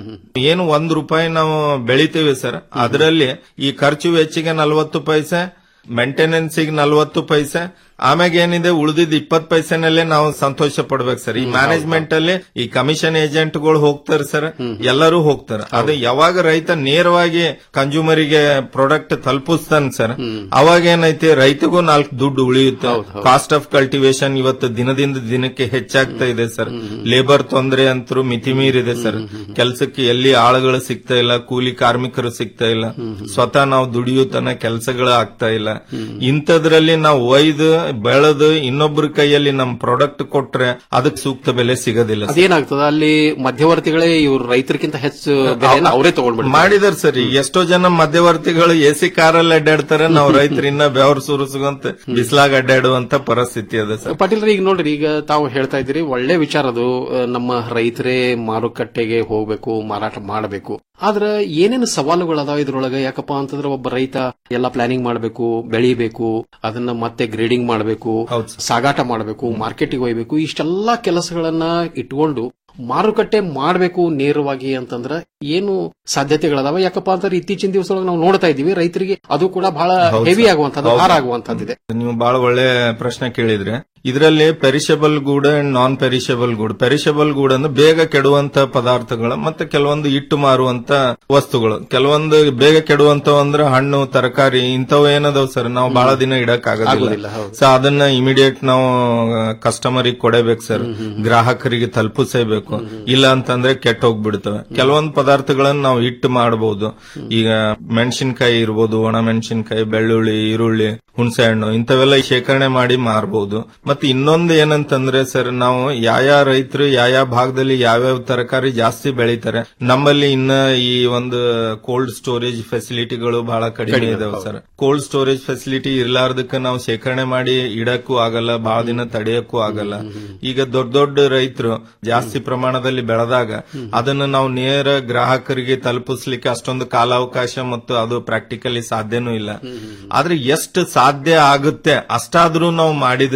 S18: ಏನು ಒಂದ್ ರೂಪಾಯಿ ನಾವು ಬೆಳಿತೀವಿ ಸರ್ ಅದರಲ್ಲಿ ಈ ಖರ್ಚು ವೆಚ್ಚಿಗೆ ನಲ್ವತ್ತು ಪೈಸೆ ಮೇಂಟೆನೆನ್ಸಿಗೆ ನಲ್ವತ್ತು ಪೈಸೆ ಆಮ್ಯಾಗ ಏನಿದೆ ಉಳಿದಿದ್ ಇಪ್ಪತ್ ಪೈಸೆನಲ್ಲೇ ನಾವು ಸಂತೋಷ ಪಡ್ಬೇಕು ಸರ್ ಈ ಮ್ಯಾನೇಜ್ಮೆಂಟ್ ಅಲ್ಲಿ ಈ ಕಮಿಷನ್ ಏಜೆಂಟ್ಗಳು ಹೋಗ್ತಾರೆ ಸರ್ ಎಲ್ಲರೂ ಹೋಗ್ತಾರೆ ಅದು ಯಾವಾಗ ರೈತ ನೇರವಾಗಿ ಕನ್ಸ್ಯೂಮರಿಗೆ ಪ್ರಾಡಕ್ಟ್ ತಲುಪಿಸ್ತಾನೆ ಸರ್ ಅವಾಗ ಏನೈತಿ ರೈತಗೂ ನಾಲ್ಕು ದುಡ್ಡು ಉಳಿಯುತ್ತೆ ಕಾಸ್ಟ್ ಆಫ್ ಕಲ್ಟಿವೇಶನ್ ಇವತ್ತು ದಿನದಿಂದ ದಿನಕ್ಕೆ ಹೆಚ್ಚಾಗ್ತಾ ಇದೆ ಸರ್ ಲೇಬರ್ ತೊಂದರೆ ಅಂತರೂ ಮಿತಿ ಮೀರಿದೆ ಸರ್ ಕೆಲಸಕ್ಕೆ ಎಲ್ಲಿ ಆಳುಗಳು ಸಿಗ್ತಾ ಇಲ್ಲ ಕೂಲಿ ಕಾರ್ಮಿಕರು ಸಿಗ್ತಾ ಇಲ್ಲ ಸ್ವತಃ ನಾವು ದುಡಿಯುತ್ತನ ಕೆಲಸಗಳು ಆಗ್ತಾ ಇಲ್ಲ ಇಂಥದ್ರಲ್ಲಿ ನಾವು ಒಯ್ದು ಬೆಳೆದು ಇನ್ನೊಬ್ಬರ ಕೈಯಲ್ಲಿ ನಮ್ ಪ್ರಾಡಕ್ಟ್ ಕೊಟ್ರೆ ಅದಕ್ಕೆ ಸೂಕ್ತ ಬೆಲೆ ಸಿಗೋದಿಲ್ಲ ಸರ್.
S19: ಅದೇನಾಗ್ತದ ಅಲ್ಲಿ ಮಧ್ಯವರ್ತಿಗಳೇ ಇವ್ರು ರೈತರಿಗಿಂತ ಹೆಚ್ಚು ಬೆಲೆಯನ್ನ ಅವರೇ ತಗೊಂಡ್ಬಿಡ್ತಾರೆ
S18: ಮಾಡಿದಾರೆ ಸರ್ ಈಗ ಎಷ್ಟೋ ಜನ ಮಧ್ಯವರ್ತಿಗಳು ಎ ಸಿ ಕಾರಲ್ಲಿ ಅಡ್ಡಾಡ್ತಾರೆ ನಾವು ರೈತರಿನ್ನ ಬೆವರು ಸುರಿಸುವಂತ ಬಿಸಿಲಾಗ ಅಡ್ಡಾಡುವಂತ ಪರಿಸ್ಥಿತಿ ಅದ ಸರ್
S19: ಪಾಟೀಲ್ ಈಗ ನೋಡ್ರಿ ಈಗ ತಾವು ಹೇಳ್ತಾ ಇದ್ದೀರಿ ಒಳ್ಳೆ ವಿಚಾರ ಅದು ಅಹ್, ನಮ್ಮ ರೈತರೇ ಮಾರುಕಟ್ಟೆಗೆ ಹೋಗ್ಬೇಕು ಮಾರಾಟ ಮಾಡಬೇಕು ಆದ್ರ ಏನೇನು ಸವಾಲುಗಳು ಅದಾವ ಇದ್ರೊಳಗ ಯಾಕಪ್ಪ ಅಂತಂದ್ರೆ ಒಬ್ಬ ರೈತ ಎಲ್ಲಾ ಪ್ಲಾನಿಂಗ್ ಮಾಡಬೇಕು ಬೆಳಿಬೇಕು ಅದನ್ನ ಮತ್ತೆ ಗ್ರೇಡಿಂಗ್ ಮಾಡಬೇಕು ಸಾಗಾಟ ಮಾಡಬೇಕು ಮಾರ್ಕೆಟಿಗೆ ಒಯ್ಬೇಕು ಇಷ್ಟೆಲ್ಲಾ ಕೆಲಸಗಳನ್ನ ಇಟ್ಕೊಂಡು ಮಾರುಕಟ್ಟೆ ಮಾಡಬೇಕು ನೇರವಾಗಿ ಅಂತಂದ್ರ ಏನು ಸಾಧ್ಯತೆಗಳದಾವ ಯಾಕಪ್ಪ ಅಂತಂದ್ರೆ ಇತ್ತೀಚಿನ ದಿವಸದೊಳಗೆ ನಾವು ನೋಡ್ತಾ ಇದೀವಿ ರೈತರಿಗೆ ಅದು ಕೂಡ ಬಹಳ
S18: ಹೌದು
S19: ಹೆವಿ
S18: ಸರ್.
S19: ಆಗುವಂತದ್ದು
S18: ಹೌದು.
S19: ಭಾರ ಆಗುವಂತದ್ದಿದೆ
S18: ನೀವು ಬಹಳ ಒಳ್ಳೆ ಪ್ರಶ್ನೆ ಕೇಳಿದ್ರೆ ಇದರಲ್ಲಿ perishable good and non perishable good perishable good ಅಂದ್ರೆ ಬೇಗ ಕೆಡುವಂತ ಪದಾರ್ಥಗಳು ಮತ್ತೆ ಕೆಲವೊಂದು ಇಟ್ಟು ಮಾರುವಂತ ವಸ್ತುಗಳು ಕೆಲವೊಂದು ಬೇಗ ಕೆಡುವಂತ ಅಂದ್ರೆ ಹಣ್ಣು ತರಕಾರಿ ಇಂಥವು ಏನದಾವ್ ಸರ್ ನಾವು ಬಹಳ ದಿನ ಇಡಕ್
S19: ಆಗೋದಿಲ್ಲ,
S18: ಆಗೋದಿಲ್ಲ
S19: ಹೌದು.
S18: ಸೊ ಅದನ್ನ ಇಮಿಡಿಯೇಟ್ ನಾವು ಕಸ್ಟಮರಿಗೆ ಕೊಡಬೇಕು ಸರ್ ಗ್ರಾಹಕರಿಗೆ ತಲುಪಿಸಬೇಕು ಇಲ್ಲ ಅಂತಂದ್ರೆ ಕೆಟ್ಟ ಹೋಗ್ಬಿಡ್ತವೆ ಕೆಲವೊಂದು ಪದಾರ್ಥಗಳನ್ನ ನಾವು ಇಟ್ಟು ಮಾಡಬಹುದು ಈಗ ಮೆಣಸಿನಕಾಯಿ ಇರ್ಬೋದು ಒಣ ಮೆಣಸಿನಕಾಯಿ ಬೆಳ್ಳುಳ್ಳಿ ಈರುಳ್ಳಿ ಹುಣಸೆ ಹಣ್ಣು ಇಂಥವೆಲ್ಲ ಶೇಖರಣೆ ಮಾಡಿ ಮಾರಬಹುದು ಮತ್ತೆ ಇನ್ನೊಂದು ಏನಂತಂದ್ರೆ ಸರ್ ನಾವು ಯಾವ ರೈತರು ಯಾವ ಭಾಗದಲ್ಲಿ ಯಾವ್ಯಾವ ತರಕಾರಿ ಜಾಸ್ತಿ ಬೆಳಿತಾರೆ ನಮ್ಮಲ್ಲಿ ಇನ್ನ ಈ ಒಂದು ಕೋಲ್ಡ್ ಸ್ಟೋರೇಜ್ ಫೆಸಿಲಿಟಿಗಳು ಬಹಳ ಕಡಿಮೆ
S19: ಕಡಿಮೆ,
S18: ಇದಾವೆ
S19: ಹೌದು.
S18: ಸರ್ ಕೋಲ್ಡ್ ಸ್ಟೋರೇಜ್ ಫೆಸಿಲಿಟಿ ಇರ್ಲಾರ್ದಕ್ಕೆ ನಾವು ಶೇಖರಣೆ ಮಾಡಿ ಇಡಕ್ಕೂ ಆಗಲ್ಲ ಬಹಳ ದಿನ ತಡೆಯಕ್ಕೂ ಆಗಲ್ಲ ಈಗ ದೊಡ್ಡ ದೊಡ್ಡ ರೈತರು ಜಾಸ್ತಿ ಪ್ರಮಾಣದಲ್ಲಿ ಬೆಳೆದಾಗ ಅದನ್ನ ನಾವು ನೇರ ಗ್ರಾಹಕರಿಗೆ ತಲುಪಿಸ್ಲಿಕ್ಕೆ ಅಷ್ಟೊಂದು ಕಾಲಾವಕಾಶ ಮತ್ತು ಅದು ಪ್ರಾಕ್ಟಿಕಲಿ ಸಾಧ್ಯನೂ ಇಲ್ಲ ಆದ್ರೆ ಎಷ್ಟು ಸಾಧ್ಯ ಆಗುತ್ತೆ ಅಷ್ಟಾದ್ರೂ ನಾವು ಮಾಡಿದ್ರೆ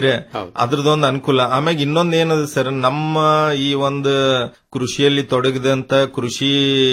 S18: ಅದ್ರದೊಂದು ಅನುಕೂಲ ಆಮ್ಯಾಗ ಇನ್ನೊಂದ್ ಏನದ ಸರ್ ನಮ್ಮ ಈ ಒಂದು ಕೃಷಿಯಲ್ಲಿ ತೊಡಗಿದಂತ ಕೃಷಿ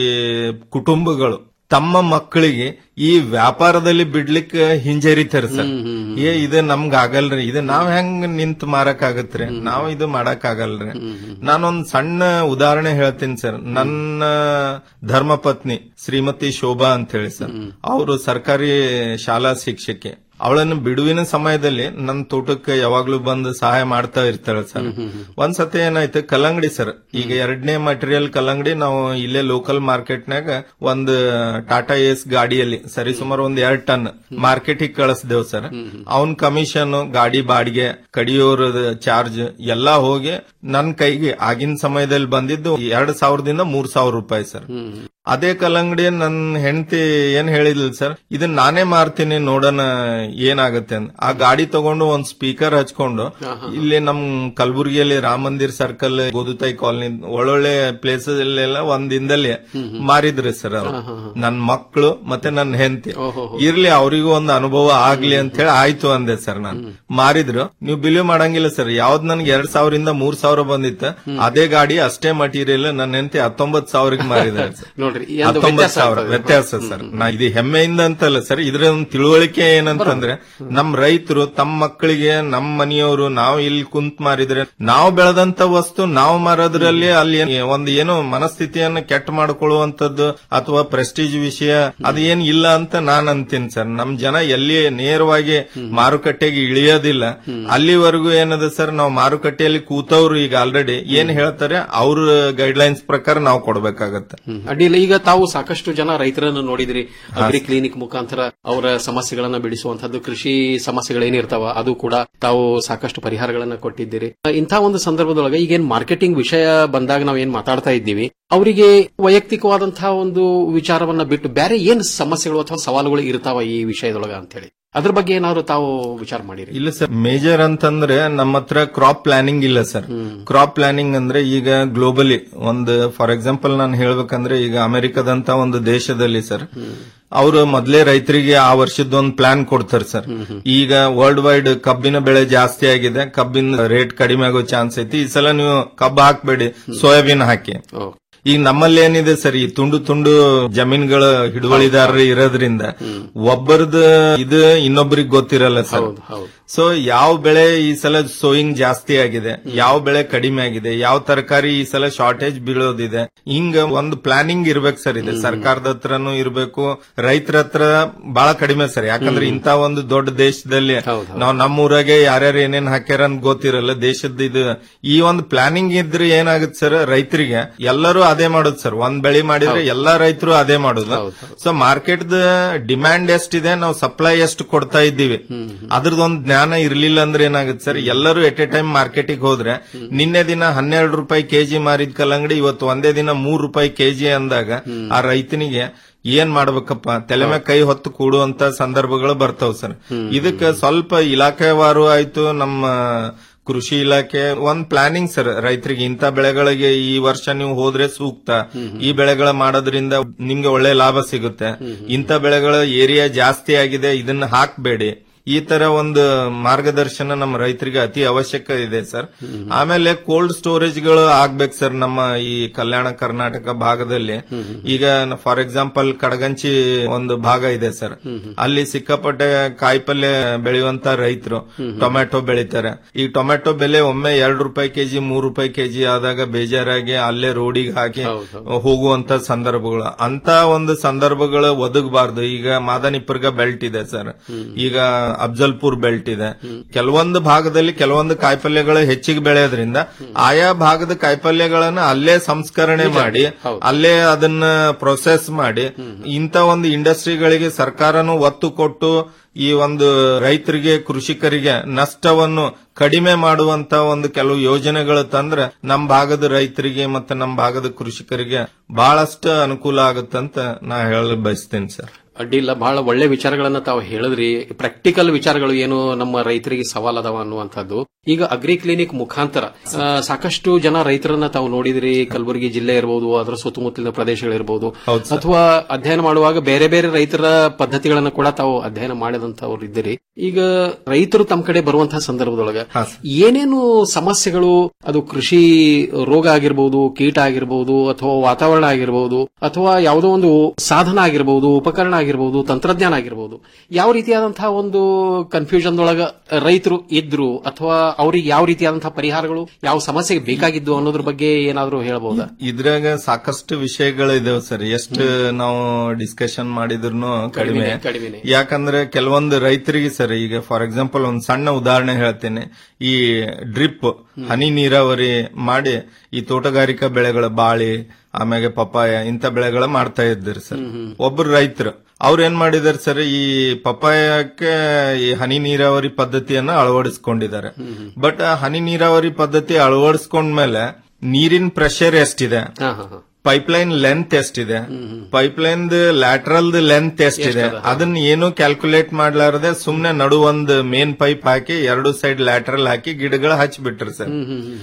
S18: ಕುಟುಂಬಗಳು ತಮ್ಮ ಮಕ್ಕಳಿಗೆ ಈ ವ್ಯಾಪಾರದಲ್ಲಿ ಬಿಡ್ಲಿಕ್ಕೆ ಹಿಂಜರಿತಾರೆ ಸರ್ ಏ ಇದು ನಮ್ಗ ಆಗಲ್ರಿ ಇದು ನಾವ್ ಹೆಂಗ್ ನಿಂತ್ ಮಾರಕ್ ಆಗತ್ರಿ ನಾವ್ ಇದು ಮಾಡಕ್ ಆಗಲ್ರಿ ನಾನೊಂದ್ ಸಣ್ಣ ಉದಾಹರಣೆ ಹೇಳ್ತೀನಿ ಸರ್ ನನ್ನ ಧರ್ಮಪತ್ನಿ ಶ್ರೀಮತಿ ಶೋಭಾ ಅಂತ ಹೇಳಿ ಸರ್ ಅವರು ಸರ್ಕಾರಿ ಶಾಲಾ ಶಿಕ್ಷಕಿ ಅವಳನ್ನು ಬಿಡುವಿನ ಸಮಯದಲ್ಲಿ ನನ್ನ ತೋಟಕ್ಕೆ ಯಾವಾಗ್ಲೂ ಬಂದು ಸಹಾಯ ಮಾಡ್ತಾ ಇರ್ತಾಳೆ ಸರ್ ಒಂದ್ಸತಿ ಏನಾಯ್ತು ಕಲ್ಲಂಗಡಿ ಸರ್ ಈಗ ಎರಡನೇ ಮಟೀರಿಯಲ್ ಕಲ್ಲಂಗಡಿ ನಾವು ಇಲ್ಲೇ ಲೋಕಲ್ ಮಾರ್ಕೆಟ್ನಾಗ ಒಂದು ಟಾಟಾ ಏಸ್ ಗಾಡಿಯಲ್ಲಿ ಸರಿ ಸುಮಾರು ಒಂದ್ ಎರಡ್ ಟನ್ ಮಾರ್ಕೆಟಿಗೆ ಕಳಿಸ್ದೇವ್ ಸರ್ ಅವನ್ ಕಮಿಷನ್ ಗಾಡಿ ಬಾಡಿಗೆ ಕಡಿಯೋರ ಚಾರ್ಜ್ ಎಲ್ಲಾ ಹೋಗಿ ನನ್ ಕೈಗೆ ಆಗಿನ ಸಮಯದಲ್ಲಿ ಬಂದಿದ್ದು ಎರಡ್ ಸಾವಿರದಿಂದ ಮೂರ್ ಸಾವಿರ ರೂಪಾಯಿ ಸರ್ ಅದೇ ಕಲ್ಲಂಗಡಿ ನನ್ ಹೆಂಡತಿ ಏನ್ ಹೇಳಿದ್ಲು ಸರ್ ಇದನ್ನ ನಾನೇ ಮಾರ್ತೀನಿ ನೋಡೋಣ ಏನಾಗುತ್ತೆ ಅಂತ ಆ ಗಾಡಿ ತಗೊಂಡು ಒಂದ್ ಸ್ಪೀಕರ್ ಹಚ್ಕೊಂಡು ಇಲ್ಲಿ ನಮ್ ಕಲಬುರಗಿಯಲ್ಲಿ ರಾಮ ಮಂದಿರ್ ಸರ್ಕಲ್ ಗೋದುತಾಯಿ ಕಾಲನಿ ಒಳ್ಳೊಳ್ಳೆ ಪ್ಲೇಸಸ್ ಅಲ್ಲೆಲ್ಲ ಒಂದ್ ದಿನದಲ್ಲಿ ಮಾರಿದ್ರಿ ಸರ್ ಅವ್ರು ನನ್ ಮಕ್ಕಳು ಮತ್ತೆ ನನ್ನ ಹೆಂಡತಿ ಇರ್ಲಿ ಅವರಿಗೂ ಒಂದು ಅನುಭವ ಆಗ್ಲಿ ಅಂತ ಹೇಳಿ ಆಯ್ತು ಅಂದೆ ಸರ್ ನಾನು ಮಾರಿದ್ರು ನೀವು ಬಿಲೀವ್ ಮಾಡಂಗಿಲ್ಲ ಸರ್ ಯಾವ್ದ್ ನನ್ಗೆ ಎರಡ್ ಸಾವಿರದಿಂದ ಮೂರ್ ಸಾವಿರ ಬಂದಿತ್ತು ಅದೇ ಗಾಡಿ ಅಷ್ಟೇ ಮಟೀರಿಯಲ್ ನನ್ನ ಹೆಂಡತಿ ಹತ್ತೊಂಬತ್ ಸಾವಿರಕ್ಕೆ ಮಾರಿದ್ದಾರೆ ಸರ್
S19: ನೋಡ್ರಿ ಈ ಒಂದು
S18: ಹತ್ತೊಂಬತ್ತು
S19: ವ್ಯತ್ಯಾಸ
S18: ಸಾವಿರ
S19: ಆಗ್ತದೆ.
S18: ವ್ಯತ್ಯಾಸ ಸರ್ ನಾ ಇದು ಹೆಮ್ಮೆಯಿಂದ ಅಂತಲ್ಲ ಸರ್ ಇದ್ರ ಒಂದು ತಿಳುವಳಿಕೆ ಏನಂತಂದ್ರೆ ನಮ್ ರೈತರು ತಮ್ಮ ಮಕ್ಕಳಿಗೆ ನಮ್ ಮನೆಯವರು ನಾವು ಇಲ್ಲಿ ಕುಂತ್ ಮಾರಿದ್ರೆ ನಾವು ಬೆಳೆದಂತ ವಸ್ತು ನಾವು ಮಾರೋದ್ರಲ್ಲಿ ಅಲ್ಲಿ ಏನ್- ಒಂದು ಏನು ಮನಸ್ಥಿತಿಯನ್ನ ಕೆಟ್ಟ ಮಾಡ್ಕೊಳ್ಳುವಂತದ್ದು ಅಥವಾ ಪ್ರೆಸ್ಟೀಜ್ ವಿಷಯ ಅದು ಏನ್ ಇಲ್ಲ ಅಂತ ನಾನ್ ಅಂತೀನಿ ಸರ್ ನಮ್ ಜನ ಎಲ್ಲಿ ನೇರವಾಗಿ ಮಾರುಕಟ್ಟೆಗೆ ಇಳಿಯೋದಿಲ್ಲ ಅಲ್ಲಿವರೆಗೂ ಏನದ ಸರ್ ನಾವು ಮಾರುಕಟ್ಟೆಯಲ್ಲಿ ಕೂತವ್ರು ಈಗ ಆಲ್ರೆಡಿ ಏನ್ ಹೇಳ್ತಾರೆ ಅವ್ರ ಗೈಡ್ಲೈನ್ಸ್ ಪ್ರಕಾರ ನಾವು ಕೊಡ್ಬೇಕಾಗತ್ತೆ
S19: ಅಡ್ಡಿಲ್ಲ ಈಗ ತಾವು ಸಾಕಷ್ಟು ಜನ ರೈತರನ್ನು ನೋಡಿದ್ರಿ ಅಗ್ರಿ ಕ್ಲಿನಿಕ್ ಮುಖಾಂತರ ಅವರ ಸಮಸ್ಯೆಗಳನ್ನ ಬಿಡಿಸುವಂತದ್ದು ಕೃಷಿ ಸಮಸ್ಯೆಗಳೇನಿರ್ತಾವ ಅದು ಕೂಡ ತಾವು ಸಾಕಷ್ಟು ಪರಿಹಾರಗಳನ್ನ ಕೊಟ್ಟಿದ್ದೀರಿ ಇಂಥ ಒಂದು ಸಂದರ್ಭದೊಳಗೆ ಈಗೇನ್ ಮಾರ್ಕೆಟಿಂಗ್ ವಿಷಯ ಬಂದಾಗ ನಾವ್ ಏನ್ ಮಾತಾಡ್ತಾ ಇದ್ದೀವಿ ಅವರಿಗೆ ವೈಯಕ್ತಿಕವಾದಂತಹ ಒಂದು ವಿಚಾರವನ್ನ ಬಿಟ್ಟು ಬೇರೆ ಏನ್ ಸಮಸ್ಯೆಗಳು ಅಥವಾ ಸವಾಲುಗಳು ಇರ್ತಾವ ಈ ವಿಷಯದೊಳಗ ಅಂತ ಹೇಳಿ ಅದ್ರ ಬಗ್ಗೆ ಏನಾದ್ರು ತಾವು ವಿಚಾರ ಮಾಡಿರಿ
S18: ಇಲ್ಲ ಸರ್ ಮೇಜರ್ ಅಂತಂದ್ರೆ ನಮ್ಮ ಹತ್ರ ಕ್ರಾಪ್ ಪ್ಲಾನಿಂಗ್ ಇಲ್ಲ ಸರ್ ಕ್ರಾಪ್ ಪ್ಲಾನಿಂಗ್ ಅಂದ್ರೆ ಈಗ ಗ್ಲೋಬಲಿ ಒಂದು ಫಾರ್ ಎಕ್ಸಾಂಪಲ್ ನಾನು ಹೇಳ್ಬೇಕಂದ್ರೆ ಈಗ ಅಮೆರಿಕದಂತ ಒಂದು ದೇಶದಲ್ಲಿ ಸರ್ ಅವರು ಮೊದಲೇ ರೈತರಿಗೆ ಆ ವರ್ಷದ ಒಂದು ಪ್ಲಾನ್ ಕೊಡ್ತಾರೆ ಸರ್ ಈಗ ವರ್ಲ್ಡ್ ವೈಡ್ ಕಬ್ಬಿನ ಬೆಳೆ ಜಾಸ್ತಿ ಆಗಿದೆ ಕಬ್ಬಿನ ರೇಟ್ ಕಡಿಮೆ ಆಗೋ ಚಾನ್ಸ್ ಐತಿ ಈ ಸಲ ನೀವು ಕಬ್ಬು ಹಾಕ್ಬೇಡಿ ಸೋಯಾಬೀನ್ ಹಾಕಿ ಈಗ ನಮ್ಮಲ್ಲಿ ಏನಿದೆ ಸರ್ ಈ ತುಂಡು ತುಂಡು ಜಮೀನ್ಗಳ ಹಿಡುವಳಿದಾರರು ಇರೋದ್ರಿಂದ ಒಬ್ಬರದ ಇದು ಇನ್ನೊಬ್ಬರಿಗೆ ಗೊತ್ತಿರಲ್ಲ ಸರ್ ಸೊ ಯಾವ ಬೆಳೆ ಈ ಸಲ ಸೋಯಿಂಗ್ ಜಾಸ್ತಿ ಆಗಿದೆ ಯಾವ ಬೆಳೆ ಕಡಿಮೆ ಆಗಿದೆ ಯಾವ ತರಕಾರಿ ಈ ಸಲ ಶಾರ್ಟೇಜ್ ಬೀಳೋದಿದೆ ಹಿಂಗ ಒಂದು ಪ್ಲಾನಿಂಗ್ ಇರ್ಬೇಕು ಸರ್ ಇದೆ ಸರ್ಕಾರದ ಹತ್ರನೂ ಇರ್ಬೇಕು ರೈತರ ಹತ್ರ ಬಹಳ ಕಡಿಮೆ ಸರ್ ಯಾಕಂದ್ರೆ ಇಂತ ಒಂದು ದೊಡ್ಡ ದೇಶದಲ್ಲಿ ನಾವು ನಮ್ಮ ಊರಾಗೆ ಯಾರ್ಯಾರು ಏನೇನ್ ಹಾಕ್ಯಾರ ಅಂತ ಗೊತ್ತಿರಲ್ಲ ದೇಶದ ಇದು ಈ ಒಂದು ಪ್ಲಾನಿಂಗ್ ಇದ್ರೆ ಏನಾಗುತ್ತೆ ಸರ್ ರೈತರಿಗೆ ಎಲ್ಲರೂ ಅದೇ ಮಾಡೋದು ಸರ್ ಒಂದ್ ಬೆಳೆ ಮಾಡಿದ್ರೆ ಎಲ್ಲಾ ರೈತರು ಅದೇ ಮಾಡೋದು ಸೊ ಮಾರ್ಕೆಟ್ ಡಿಮ್ಯಾಂಡ್ ಎಷ್ಟಿದೆ ನಾವು ಸಪ್ಲೈ ಎಷ್ಟು ಕೊಡ್ತಾ ಇದ್ದೀವಿ ಅದ್ರದೊಂದು ಜ್ಞಾನ ಇರ್ಲಿಲ್ಲ ಅಂದ್ರೆ ಏನಾಗುತ್ತೆ ಸರ್ ಎಲ್ಲರೂ ಎಟ್ ಎ ಟೈಮ್ ಮಾರ್ಕೆಟಿಗೆ ಹೋದ್ರೆ ನಿನ್ನೆ ದಿನ ಹನ್ನೆರಡು ರೂಪಾಯಿ ಕೆಜಿ ಮಾರಿದ ಕಲ್ಲಂಗಡಿ ಇವತ್ತು ಒಂದೇ ದಿನ ಮೂರ್ ರೂಪಾಯಿ ಕೆಜಿ ಅಂದಾಗ ಆ ರೈತನಿಗೆ ಏನ್ ಮಾಡ್ಬೇಕಪ್ಪ ತಲೆ ಮೇಲೆ ಕೈ ಹೊತ್ತು ಕೂಡುವಂತ ಸಂದರ್ಭಗಳು ಬರ್ತಾವ್ ಸರ್ ಇದಕ್ಕೆ ಸ್ವಲ್ಪ ಇಲಾಖೆವಾರು ಆಯ್ತು ನಮ್ಮ ಕೃಷಿ ಇಲಾಖೆ ಒಂದ್ ಪ್ಲಾನಿಂಗ್ ಸರ್ ರೈತರಿಗೆ ಇಂಥ ಬೆಳೆಗಳಿಗೆ ಈ ವರ್ಷ ನೀವು ಹೋದ್ರೆ ಸೂಕ್ತ ಈ ಬೆಳೆಗಳ ಮಾಡೋದ್ರಿಂದ ನಿಮ್ಗೆ ಒಳ್ಳೆ ಲಾಭ ಸಿಗುತ್ತೆ ಇಂಥ ಬೆಳೆಗಳ ಏರಿಯಾ ಜಾಸ್ತಿ ಆಗಿದೆ ಇದನ್ನ ಹಾಕ್ಬೇಡಿ ಈ ತರ ಒಂದು ಮಾರ್ಗದರ್ಶನ ನಮ್ಮ ರೈತರಿಗೆ ಅತಿ ಅವಶ್ಯಕ ಇದೆ ಸರ್ ಆಮೇಲೆ ಕೋಲ್ಡ್ ಸ್ಟೋರೇಜ್ಗಳು ಆಗ್ಬೇಕು ಸರ್ ನಮ್ಮ ಈ ಕಲ್ಯಾಣ ಕರ್ನಾಟಕ ಭಾಗದಲ್ಲಿ ಈಗ ಫಾರ್ ಎಕ್ಸಾಂಪಲ್ ಕಡಗಂಚಿ ಒಂದು ಭಾಗ ಇದೆ ಸರ್ ಅಲ್ಲಿ ಸಿಕ್ಕಾಪಟ್ಟೆ ಕಾಯಿಪಲ್ಯ ಬೆಳೆಯುವಂತ ರೈತರು ಟೊಮ್ಯಾಟೊ ಬೆಳಿತಾರೆ ಈ ಟೊಮ್ಯಾಟೊ ಬೆಲೆ ಒಮ್ಮೆ ಎರಡು ರೂಪಾಯಿ ಕೆಜಿ ಮೂರು ರೂಪಾಯಿ ಕೆಜಿ ಆದಾಗ ಬೇಜಾರಾಗಿ ಅಲ್ಲೇ ರೋಡಿಗೆ ಹಾಕಿ ಹೋಗುವಂತ ಸಂದರ್ಭಗಳು ಅಂತ ಒಂದು ಸಂದರ್ಭಗಳು ಒದಗಬಾರ್ದು ಈಗ ಮಾದನಿಪುರ್ಗ ಬೆಲ್ಟ್ ಇದೆ ಸರ್ ಈಗ ಅಫ್ಜಲ್ಪುರ್ ಬೆಲ್ಟ್ ಇದೆ ಕೆಲವೊಂದು ಭಾಗದಲ್ಲಿ ಕೆಲವೊಂದು ಕಾಯಿಪಲ್ಯಗಳು ಹೆಚ್ಚಿಗೆ ಬೆಳೆಯೋದ್ರಿಂದ ಆಯಾ ಭಾಗದ ಕಾಯಿಪಲ್ಯಗಳನ್ನ ಅಲ್ಲೇ ಸಂಸ್ಕರಣೆ ಮಾಡಿ ಅಲ್ಲೇ ಅದನ್ನ ಪ್ರೊಸೆಸ್ ಮಾಡಿ ಇಂತ ಒಂದು ಇಂಡಸ್ಟ್ರಿಗಳಿಗೆ ಸರ್ಕಾರನು ಒತ್ತು ಕೊಟ್ಟು ಈ ಒಂದು ರೈತರಿಗೆ ಕೃಷಿಕರಿಗೆ ನಷ್ಟವನ್ನು ಕಡಿಮೆ ಮಾಡುವಂತ ಒಂದು ಕೆಲವು ಯೋಜನೆಗಳು ತಂದ್ರೆ ನಮ್ಮ ಭಾಗದ ರೈತರಿಗೆ ಮತ್ತೆ ನಮ್ಮ ಭಾಗದ ಕೃಷಿಕರಿಗೆ ಬಹಳಷ್ಟು ಅನುಕೂಲ ಆಗುತ್ತಂತ ನಾ ಹೇಳ ಬಯಸ್ತೇನೆ ಸರ್
S19: ಅಡ್ಡಿಲ್ಲ ಬಹಳ ಒಳ್ಳೆ ವಿಚಾರಗಳನ್ನ ತಾವು ಹೇಳಿದ್ರಿ ಪ್ರಾಕ್ಟಿಕಲ್ ವಿಚಾರಗಳು ಏನು ನಮ್ಮ ರೈತರಿಗೆ ಸವಾಲ್ ಅದಾವ ಅನ್ನುವಂಥದ್ದು ಈಗ ಅಗ್ರಿ ಕ್ಲಿನಿಕ್ ಮುಖಾಂತರ ಆ, ಸಾಕಷ್ಟು ಜನ ರೈತರನ್ನ ತಾವು ನೋಡಿದ್ರಿ ಕಲಬುರಗಿ ಜಿಲ್ಲೆ ಇರಬಹುದು ಅದರ ಸುತ್ತಮುತ್ತಲಿನ ಪ್ರದೇಶಗಳಿರಬಹುದು ಅಥವಾ ಅಧ್ಯಯನ ಮಾಡುವಾಗ ಬೇರೆ ಬೇರೆ ರೈತರ ಪದ್ಧತಿಗಳನ್ನ ಕೂಡ ತಾವು ಅಧ್ಯಯನ ಮಾಡಿದಂತವ್ರು ಇದ್ದೀರಿ ಈಗ ರೈತರು ತಮ್ಮ ಕಡೆ ಬರುವಂತಹ ಸಂದರ್ಭದೊಳಗ ಏನೇನು ಸಮಸ್ಯೆಗಳು ಅದು ಕೃಷಿ ರೋಗ ಆಗಿರ್ಬೋದು ಕೀಟ ಆಗಿರ್ಬೋದು ಅಥವಾ ವಾತಾವರಣ ಆಗಿರ್ಬೋದು ಅಥವಾ ಯಾವುದೋ ಒಂದು ಸಾಧನ ಆಗಿರ್ಬೋದು ಉಪಕರಣ ಆಗಿರ್ಬೋದು ತಂತ್ರಜ್ಞಾನ ಆಗಿರ್ಬೋದು ಯಾವ ರೀತಿಯಾದಂತಹ ಒಂದು ಕನ್ಫ್ಯೂಷನ್ ಒಳಗ ರೈತರು ಇದ್ರು ಅಥವಾ ಅವ್ರಿಗೆ ಯಾವ ರೀತಿಯಾದಂತಹ ಪರಿಹಾರಗಳು ಯಾವ ಸಮಸ್ಯೆಗೆ ಬೇಕಾಗಿದ್ದು ಅನ್ನೋದ್ರ ಬಗ್ಗೆ ಏನಾದರೂ ಹೇಳಬಹುದಾ
S18: ಇದ್ರಾಗ ಸಾಕಷ್ಟು ವಿಷಯಗಳು ಇದಾವೆ ಸರ್ ಎಷ್ಟು ನಾವು ಡಿಸ್ಕಷನ್ ಮಾಡಿದ್ರು ಕಡಿಮೆ
S19: ಕಡಿಮೆನೆ, ಕಡಿಮೆನೆ.
S18: ಯಾಕಂದ್ರೆ ಕೆಲವೊಂದು ರೈತರಿಗೆ ಸರ್ ಈಗ ಫಾರ್ ಎಕ್ಸಾಂಪಲ್ ಒಂದು ಸಣ್ಣ ಉದಾಹರಣೆ ಹೇಳ್ತೇನೆ ಈ ಡ್ರಿಪ್ ಹನಿ ನೀರಾವರಿ ಮಾಡಿ ಈ ತೋಟಗಾರಿಕಾ ಬೆಳೆಗಳ ಬಾಳಿ ಆಮೇಲೆ ಪಪ್ಪಾಯ ಇಂಥ ಬೆಳೆಗಳ ಮಾಡ್ತಾ ಇದ್ದಾರೆ ಸರ್ ಒಬ್ರು ರೈತರು ಅವ್ರು ಏನ್ ಮಾಡಿದಾರೆ ಸರ್ ಈ ಪಪ್ಪಾಯಕ್ಕೆ ಈ ಹನಿ ನೀರಾವರಿ ಪದ್ಧತಿಯನ್ನ ಅಳವಡಿಸ್ಕೊಂಡಿದ್ದಾರೆ ಬಟ್ ಆ ಹನಿ ನೀರಾವರಿ ಪದ್ಧತಿ ಅಳವಡಿಸ್ಕೊಂಡ್ಮೇಲೆ ನೀರಿನ ಪ್ರೆಷರ್ ಎಷ್ಟಿದೆ ಪೈಪ್ಲೈನ್ ಲೆಂತ್ ಎಷ್ಟಿದೆ ಪೈಪ್ಲೈನ್ ಲ್ಯಾಟ್ರಲ್ ಲೆಂತ್ ಎಷ್ಟಿದೆ ಅದನ್ನ ಏನು ಕ್ಯಾಲ್ಕುಲೇಟ್ ಮಾಡ್ಲಾರದೆ ಸುಮ್ನೆ ನಡು ಒಂದು ಮೇನ್ ಪೈಪ್ ಹಾಕಿ ಎರಡು ಸೈಡ್ ಲ್ಯಾಟ್ರಲ್ ಹಾಕಿ ಗಿಡಗಳು ಹಚ್ಚಿಬಿಟ್ರು ಸರ್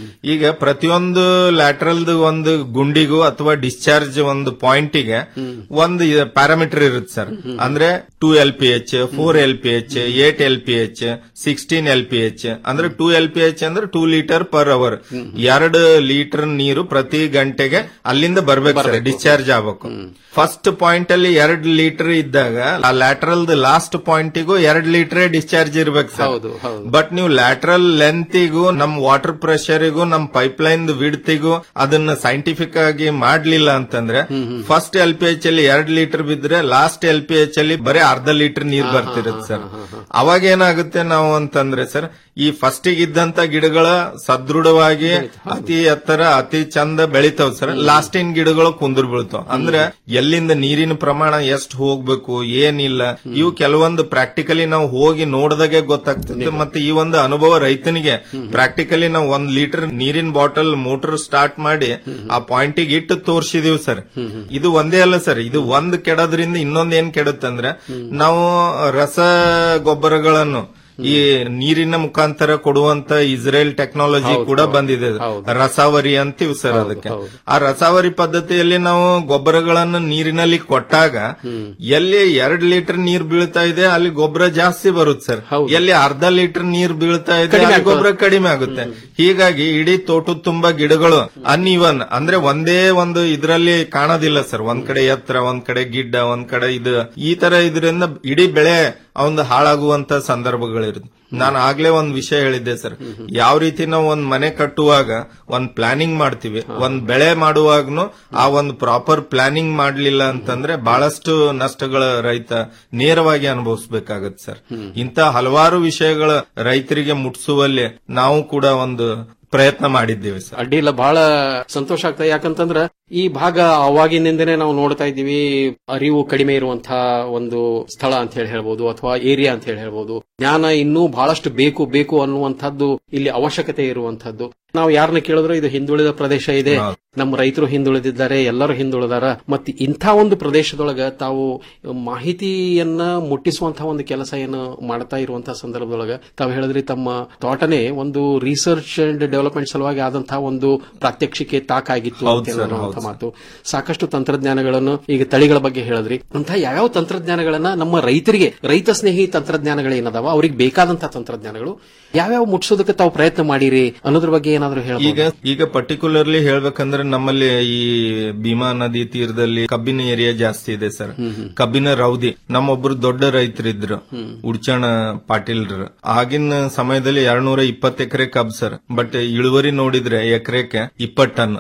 S18: ಈಗ ಪ್ರತಿಯೊಂದು ಲ್ಯಾಟ್ರಲ್ ಒಂದು ಗುಂಡಿಗೂ ಅಥವಾ ಡಿಸ್ಚಾರ್ಜ್ ಒಂದು ಪಾಯಿಂಟಿಗೆ ಒಂದು ಪ್ಯಾರಾಮೀಟರ್ ಇರುತ್ತೆ ಸರ್ ಅಂದ್ರೆ two L P H four L P H eight L P H sixteen L P H ಅಂದ್ರೆ ಟೂ ಎಲ್ ಪಿ ಎಚ್ ಅಂದ್ರೆ ಟೂ ಲೀಟರ್ ಪರ್ ಅವರ್ ಎರಡು ಲೀಟರ್ ನೀರು ಪ್ರತಿ ಗಂಟೆಗೆ ಅಲ್ಲಿಂದ ಬರ್ಬೇಕು ಸರ್ ಡಿಸ್ಚಾರ್ಜ್ ಆಗ್ಬೇಕು ಫಸ್ಟ್ ಪಾಯಿಂಟ್ ಅಲ್ಲಿ ಎರಡ್ ಲೀಟರ್ ಇದ್ದಾಗ ಆ ಲ್ಯಾಟ್ರಲ್ ಲಾಸ್ಟ್ ಪಾಯಿಂಟಿಗೂ ಎರಡ್ ಲೀಟರ್ ಡಿಸ್ಚಾರ್ಜ್ ಇರ್ಬೇಕು ಸರ್
S19: ಹೌದು ಹೌದು
S18: ಬಟ್ ನೀವು ಲ್ಯಾಟ್ರಲ್ ಲೆಂತಿಗೂ ನಮ್ ವಾಟರ್ ಪ್ರೆಷರಿಗೂ ನಮ್ ಪೈಪ್ಲೈನ್ ವಿಡ್ತಿಗೂ ಅದನ್ನ ಸೈಂಟಿಫಿಕ್ ಆಗಿ ಮಾಡ್ಲಿಲ್ಲ ಅಂತಂದ್ರೆ ಫಸ್ಟ್ ಎಲ್ ಪಿ ಎಚ್ ಅಲ್ಲಿ ಎರಡ್ ಲೀಟರ್ ಬಿದ್ರೆ ಲಾಸ್ಟ್ ಎಲ್ ಪಿ ಎಚ್ ಅಲ್ಲಿ ಬರೀ ಅರ್ಧ ಲೀಟರ್ ನೀರ್ ಬರ್ತಿರುತ್ತೆ ಸರ್ ಅವಾಗ ಏನಾಗುತ್ತೆ ನಾವು ಅಂತಂದ್ರೆ ಸರ್ ಈ ಫಸ್ಟ್ ಇದ್ದಂತ ಗಿಡಗಳ ಸದೃಢವಾಗಿ ಅತಿ ಎತ್ತರ ಅತಿ ಚಂದ ಬೆಳಿತಾವ್ ಸರ್ ಲಾಸ್ಟಿನ ಗಿಡಗಳು ಕುಂದ್ರ ಬೀಳ್ತಾವ ಅಂದ್ರೆ ಎಲ್ಲಿಂದ ನೀರಿನ ಪ್ರಮಾಣ ಎಷ್ಟು ಹೋಗ್ಬೇಕು ಏನಿಲ್ಲ ಇವು ಕೆಲವೊಂದು ಪ್ರಾಕ್ಟಿಕಲಿ ನಾವು ಹೋಗಿ ನೋಡಿದಾಗೆ ಗೊತ್ತಾಗ್ತದೆ ಮತ್ತೆ ಈ ಒಂದು ಅನುಭವ ರೈತನಿಗೆ ಪ್ರಾಕ್ಟಿಕಲಿ ನಾವು ಒಂದ್ ಲೀಟರ್ ನೀರಿನ ಬಾಟಲ್ ಮೋಟರ್ ಸ್ಟಾರ್ಟ್ ಮಾಡಿ ಆ ಪಾಯಿಂಟಿಗೆ ಇಟ್ಟು ತೋರ್ಸಿದೀವಿ ಸರ್ ಇದು ಒಂದೇ ಅಲ್ಲ ಸರ್ ಇದು ಒಂದ್ ಕೆಡೋದ್ರಿಂದ ಇನ್ನೊಂದ್ ಏನ್ ಕೆಡುತ್ತಂದ್ರೆ ನಾವು ರಸ ಗೊಬ್ಬರಗಳನ್ನು ಈ ನೀರಿನ ಮುಖಾಂತರ ಕೊಡುವಂತ ಇಸ್ರೇಲ್ ಟೆಕ್ನಾಲಜಿ ಕೂಡ ಬಂದಿದೆ ರಸಾವರಿ ಅಂತೀವಿ ಸರ್ ಅದಕ್ಕೆ ಆ ರಸಾವರಿ ಪದ್ಧತಿಯಲ್ಲಿ ನಾವು ಗೊಬ್ಬರಗಳನ್ನು ನೀರಿನಲ್ಲಿ ಕೊಟ್ಟಾಗ ಎಲ್ಲಿ ಎರಡ್ ಲೀಟರ್ ನೀರ್ ಬೀಳ್ತಾ ಇದೆ ಅಲ್ಲಿ ಗೊಬ್ಬರ ಜಾಸ್ತಿ ಬರುತ್ತೆ ಸರ್ ಎಲ್ಲಿ ಅರ್ಧ ಲೀಟರ್ ನೀರ್ ಬೀಳ್ತಾ ಇದೆ
S19: ಕಡಿಮೆ
S18: ಅಲ್ಲಿ
S19: ಆಗ್ತದೆ.
S18: ಗೊಬ್ಬರ ಕಡಿಮೆ ಆಗುತ್ತೆ ಹೀಗಾಗಿ ಇಡೀ ತೋಟದ ತುಂಬಾ ಗಿಡಗಳು ಅನ್ಇವನ್ ಅಂದ್ರೆ ಒಂದೇ ಒಂದು ಇದ್ರಲ್ಲಿ ಕಾಣೋದಿಲ್ಲ ಸರ್ ಒಂದ್ ಕಡೆ ಎತ್ತರ ಒಂದ್ ಕಡೆ ಗಿಡ್ಡ ಒಂದ್ ಕಡೆ ಇದು ಈ ತರ ಇದರಿಂದ ಇಡೀ ಬೆಳೆ ಒಂದು ಹಾಳಾಗುವಂತ ಸಂದರ್ಭಗಳಿರುತ್ತೆ ನಾನು ಆಗ್ಲೇ ಒಂದ್ ವಿಷಯ ಹೇಳಿದ್ದೆ ಸರ್ ಯಾವ ರೀತಿ ನಾವು ಒಂದ್ ಮನೆ ಕಟ್ಟುವಾಗ ಒಂದ್ ಪ್ಲಾನಿಂಗ್ ಮಾಡ್ತೀವಿ ಒಂದ್ ಬೆಳೆ ಮಾಡುವಾಗ್ನು ಆ ಒಂದು ಪ್ರಾಪರ್ ಪ್ಲಾನಿಂಗ್ ಮಾಡ್ಲಿಲ್ಲ ಅಂತಂದ್ರೆ ಬಹಳಷ್ಟು ನಷ್ಟಗಳ ರೈತ ನೇರವಾಗಿ ಅನುಭವಿಸಬೇಕಾಗತ್ತೆ ಸರ್ ಇಂತ ಹಲವಾರು ವಿಷಯಗಳ ರೈತರಿಗೆ ಮುಟ್ಸುವಲ್ಲಿ ನಾವು ಕೂಡ ಒಂದು ಪ್ರಯತ್ನ ಮಾಡಿದ್ದೇವೆ ಸರ್
S19: ಅಡ್ಡಿಲ್ಲ ಬಹಳ ಸಂತೋಷ ಆಗ್ತದೆ ಯಾಕಂತಂದ್ರ ಈ ಭಾಗ ಅವಾಗಿನಿಂದನೇ ನಾವು ನೋಡ್ತಾ ಇದ್ದೀವಿ ಅರಿವು ಕಡಿಮೆ ಇರುವಂತಹ ಒಂದು ಸ್ಥಳ ಅಂತ ಹೇಳಿ ಹೇಳ್ಬೋದು ಅಥವಾ ಏರಿಯಾ ಅಂತ ಹೇಳಿ ಹೇಳ್ಬೋದು ಜ್ಞಾನ ಇನ್ನೂ ಬಹಳಷ್ಟು ಬೇಕು ಬೇಕು ಅನ್ನುವಂಥದ್ದು ಇಲ್ಲಿ ಅವಶ್ಯಕತೆ ಇರುವಂತಹದ್ದು ನಾವು ಯಾರನ್ನ ಕೇಳಿದ್ರು ಇದು ಹಿಂದುಳಿದ ಪ್ರದೇಶ ಇದೆ ನಮ್ಮ ರೈತರು ಹಿಂದುಳಿದಿದ್ದಾರೆ ಎಲ್ಲರೂ ಹಿಂದುಳಿದಾರ ಮತ್ತೆ ಇಂಥ ಒಂದು ಪ್ರದೇಶದೊಳಗ ತಾವು ಮಾಹಿತಿಯನ್ನ ಮುಟ್ಟಿಸುವಂತಹ ಒಂದು ಕೆಲಸ ಏನು ಮಾಡ್ತಾ ಇರುವಂತಹ ಸಂದರ್ಭದೊಳಗ ತಾವು ಹೇಳಿದ್ರಿ ತಮ್ಮ ತೋಟನೇ ಒಂದು ರಿಸರ್ಚ್ ಅಂಡ್ ಡೆವಲಪ್ಮೆಂಟ್ ಸಲುವಾಗಿ ಆದಂತಹ ಒಂದು ಪ್ರಾತ್ಯಕ್ಷಿಕೆ ತಾಕಾಗಿತ್ತು
S18: ಹೌದು
S19: ಅಂತ
S18: ಸರ್,
S19: ಹೇಳುವಂತ
S18: ಹೌದು
S19: ಮಾತು ಸಾಕಷ್ಟು ತಂತ್ರಜ್ಞಾನಗಳನ್ನು ಈಗ ತಳಿಗಳ ಬಗ್ಗೆ ಹೇಳಿದ್ರಿ ಅಂತ ಯಾವ್ಯಾವ ತಂತ್ರಜ್ಞಾನಗಳನ್ನ ನಮ್ಮ ರೈತರಿಗೆ ರೈತ ಸ್ನೇಹಿ ತಂತ್ರಜ್ಞಾನಗಳೇನದಾವ ಅವ್ರಿಗೆ ಬೇಕಾದಂತಹ ತಂತ್ರಜ್ಞಾನಗಳು ಯಾವ್ಯಾವ ಮುಟ್ಸೋದಕ್ಕೆ ತಾವು ಪ್ರಯತ್ನ ಮಾಡಿರಿ ಅನ್ನೋದ್ರ ಬಗ್ಗೆ ಏನಾದ್ರು
S18: ಈಗ
S19: ಹೇಳಬಹುದು
S18: ಈಗ ಪರ್ಟಿಕ್ಯುಲರ್ಲಿ ಹೇಳ್ಬೇಕಂದ್ರೆ ನಮ್ಮಲ್ಲಿ ಈ ಭೀಮಾ ನದಿ ತೀರದಲ್ಲಿ ಕಬ್ಬಿನ ಏರಿಯಾ ಜಾಸ್ತಿ ಇದೆ ಸರ್ ಕಬ್ಬಿನ ರೌದಿ ನಮ್ಮೊಬ್ರು ದೊಡ್ಡ ರೈತರಿದ್ರು ಉಡ್ಚಣ ಪಾಟೀಲ್ರು ಆಗಿನ ಸಮಯದಲ್ಲಿ ಎರಡ್ನೂರ ಇಪ್ಪತ್ತು ಎಕರೆ ಕಬ್ ಸರ್ ಬಟ್ ಇಳುವರಿ ನೋಡಿದ್ರೆ ಎಕರೆಗೆ ಇಪ್ಪತ್ತು ಟನ್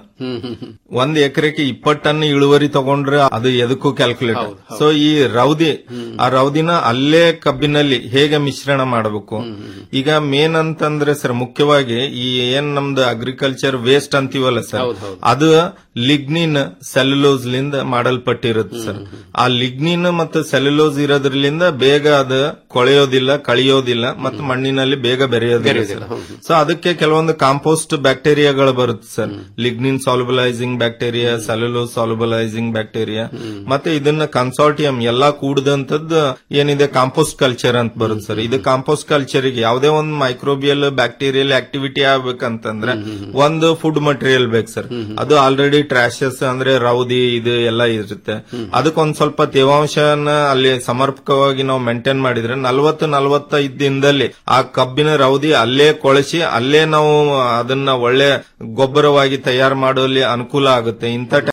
S18: ಒಂದ್ ಎಕರೆಗೆ ಇಪ್ಪತ್ತು ಟನ್ ಇಳುವರಿ ತಗೊಂಡ್ರೆ ಅದು ಎದಕ್ಕೂ ಕ್ಯಾಲ್ಕುಲೇಟ್ ಸೊ ಈ ರೌದಿ ಆ ರೌದಿನ ಅಲ್ಲೇ ಕಬ್ಬಿನಲ್ಲಿ ಹೇಗೆ ಮಿಶ್ರಣ ಮಾಡಬೇಕು ಈಗ ಮೇನ್ ಅಂತಂದ್ರೆ ಸರ್ ಮುಖ್ಯವಾಗಿ ಈ ಏನ್ ನಮ್ ನಮ್ದು ಅಗ್ರಿಕಲ್ಚರ್ ವೇಸ್ಟ್ ಅಂತೀವಲ್ಲ ಸರ್
S19: ಹೌದ್ ಹೌದ್.
S18: ಅದು ಲಿಗ್ನಿನ್ ಸೆಲ್ಯುಲೋಸ್ ಲಿಂದ ಮಾಡಲ್ಪಟ್ಟಿರುತ್ತೆ ಸರ್ ಆ ಲಿಗ್ನಿನ್ ಮತ್ತು ಸೆಲ್ಯುಲೋಸ್ ಇರೋದ್ರಲಿಂದ ಬೇಗ ಅದು ಕೊಳೆಯೋದಿಲ್ಲ ಕಳಿಯೋದಿಲ್ಲ ಮತ್ತು ಮಣ್ಣಿನಲ್ಲಿ ಬೇಗ ಬೆರೆಯೋದಿಲ್ಲ
S19: ಬೆರೆಯೋದಿಲ್ಲ,
S18: ಸರ್ ಸೊ ಅದಕ್ಕೆ ಕೆಲವೊಂದು ಕಾಂಪೋಸ್ಟ್ ಬ್ಯಾಕ್ಟೀರಿಯಾಗಳು ಬರುತ್ತೆ sir lignin solubilizing bacteria cellulose solubilizing bacteria ಮತ್ತೆ ಇದನ್ನ ಕನ್ಸಾರ್ಟಿಯಂ ಎಲ್ಲಾ ಕೂಡದಂತದ್ದು ಏನಿದೆ ಕಾಂಪೋಸ್ಟ್ ಕಲ್ಚರ್ ಅಂತ ಬರುತ್ತೆ ಸರ್ ಇದು ಕಾಂಪೋಸ್ಟ್ ಕಲ್ಚರ್ ಗೆ ಯಾವುದೇ ಒಂದು ಮೈಕ್ರೋಬಿಯಲ್ ಬ್ಯಾಕ್ಟೀರಿಯಲ್ ಆಕ್ಟಿವಿಟಿ ಆಗ್ಬೇಕಂತಂದ್ರೆ ಒಂದು ಫುಡ್ ಮಟೀರಿಯಲ್ ಬೇಕು ಸರ್ ಅದು ಆಲ್ರೆಡಿ ಟ್ರಾಶಸ್ ಅಂದ್ರೆ ರೌದಿ ಇದು ಎಲ್ಲ ಇರುತ್ತೆ ಅದಕ್ಕೊಂದ್ ಸ್ವಲ್ಪ ತೇವಾಂಶನ ಅಲ್ಲಿ ಸಮರ್ಪಕವಾಗಿ ನಾವು ಮೇಂಟೈನ್ ಮಾಡಿದ್ರೆ ನಲ್ವತ್ತು ನಲ್ವತ್ತೈದು ದಿನದಲ್ಲಿ ಆ ಕಬ್ಬಿನ ರೌದಿ ಅಲ್ಲೇ ಕೊಳಸಿ ಅಲ್ಲೇ ನಾವು ಅದನ್ನ ಒಳ್ಳೆ ಗೊಬ್ಬರವಾಗಿ ತಯಾರು ಮಾಡುವಲ್ಲಿ ಅನುಕೂಲ ಆಗುತ್ತೆ ಇಂಥ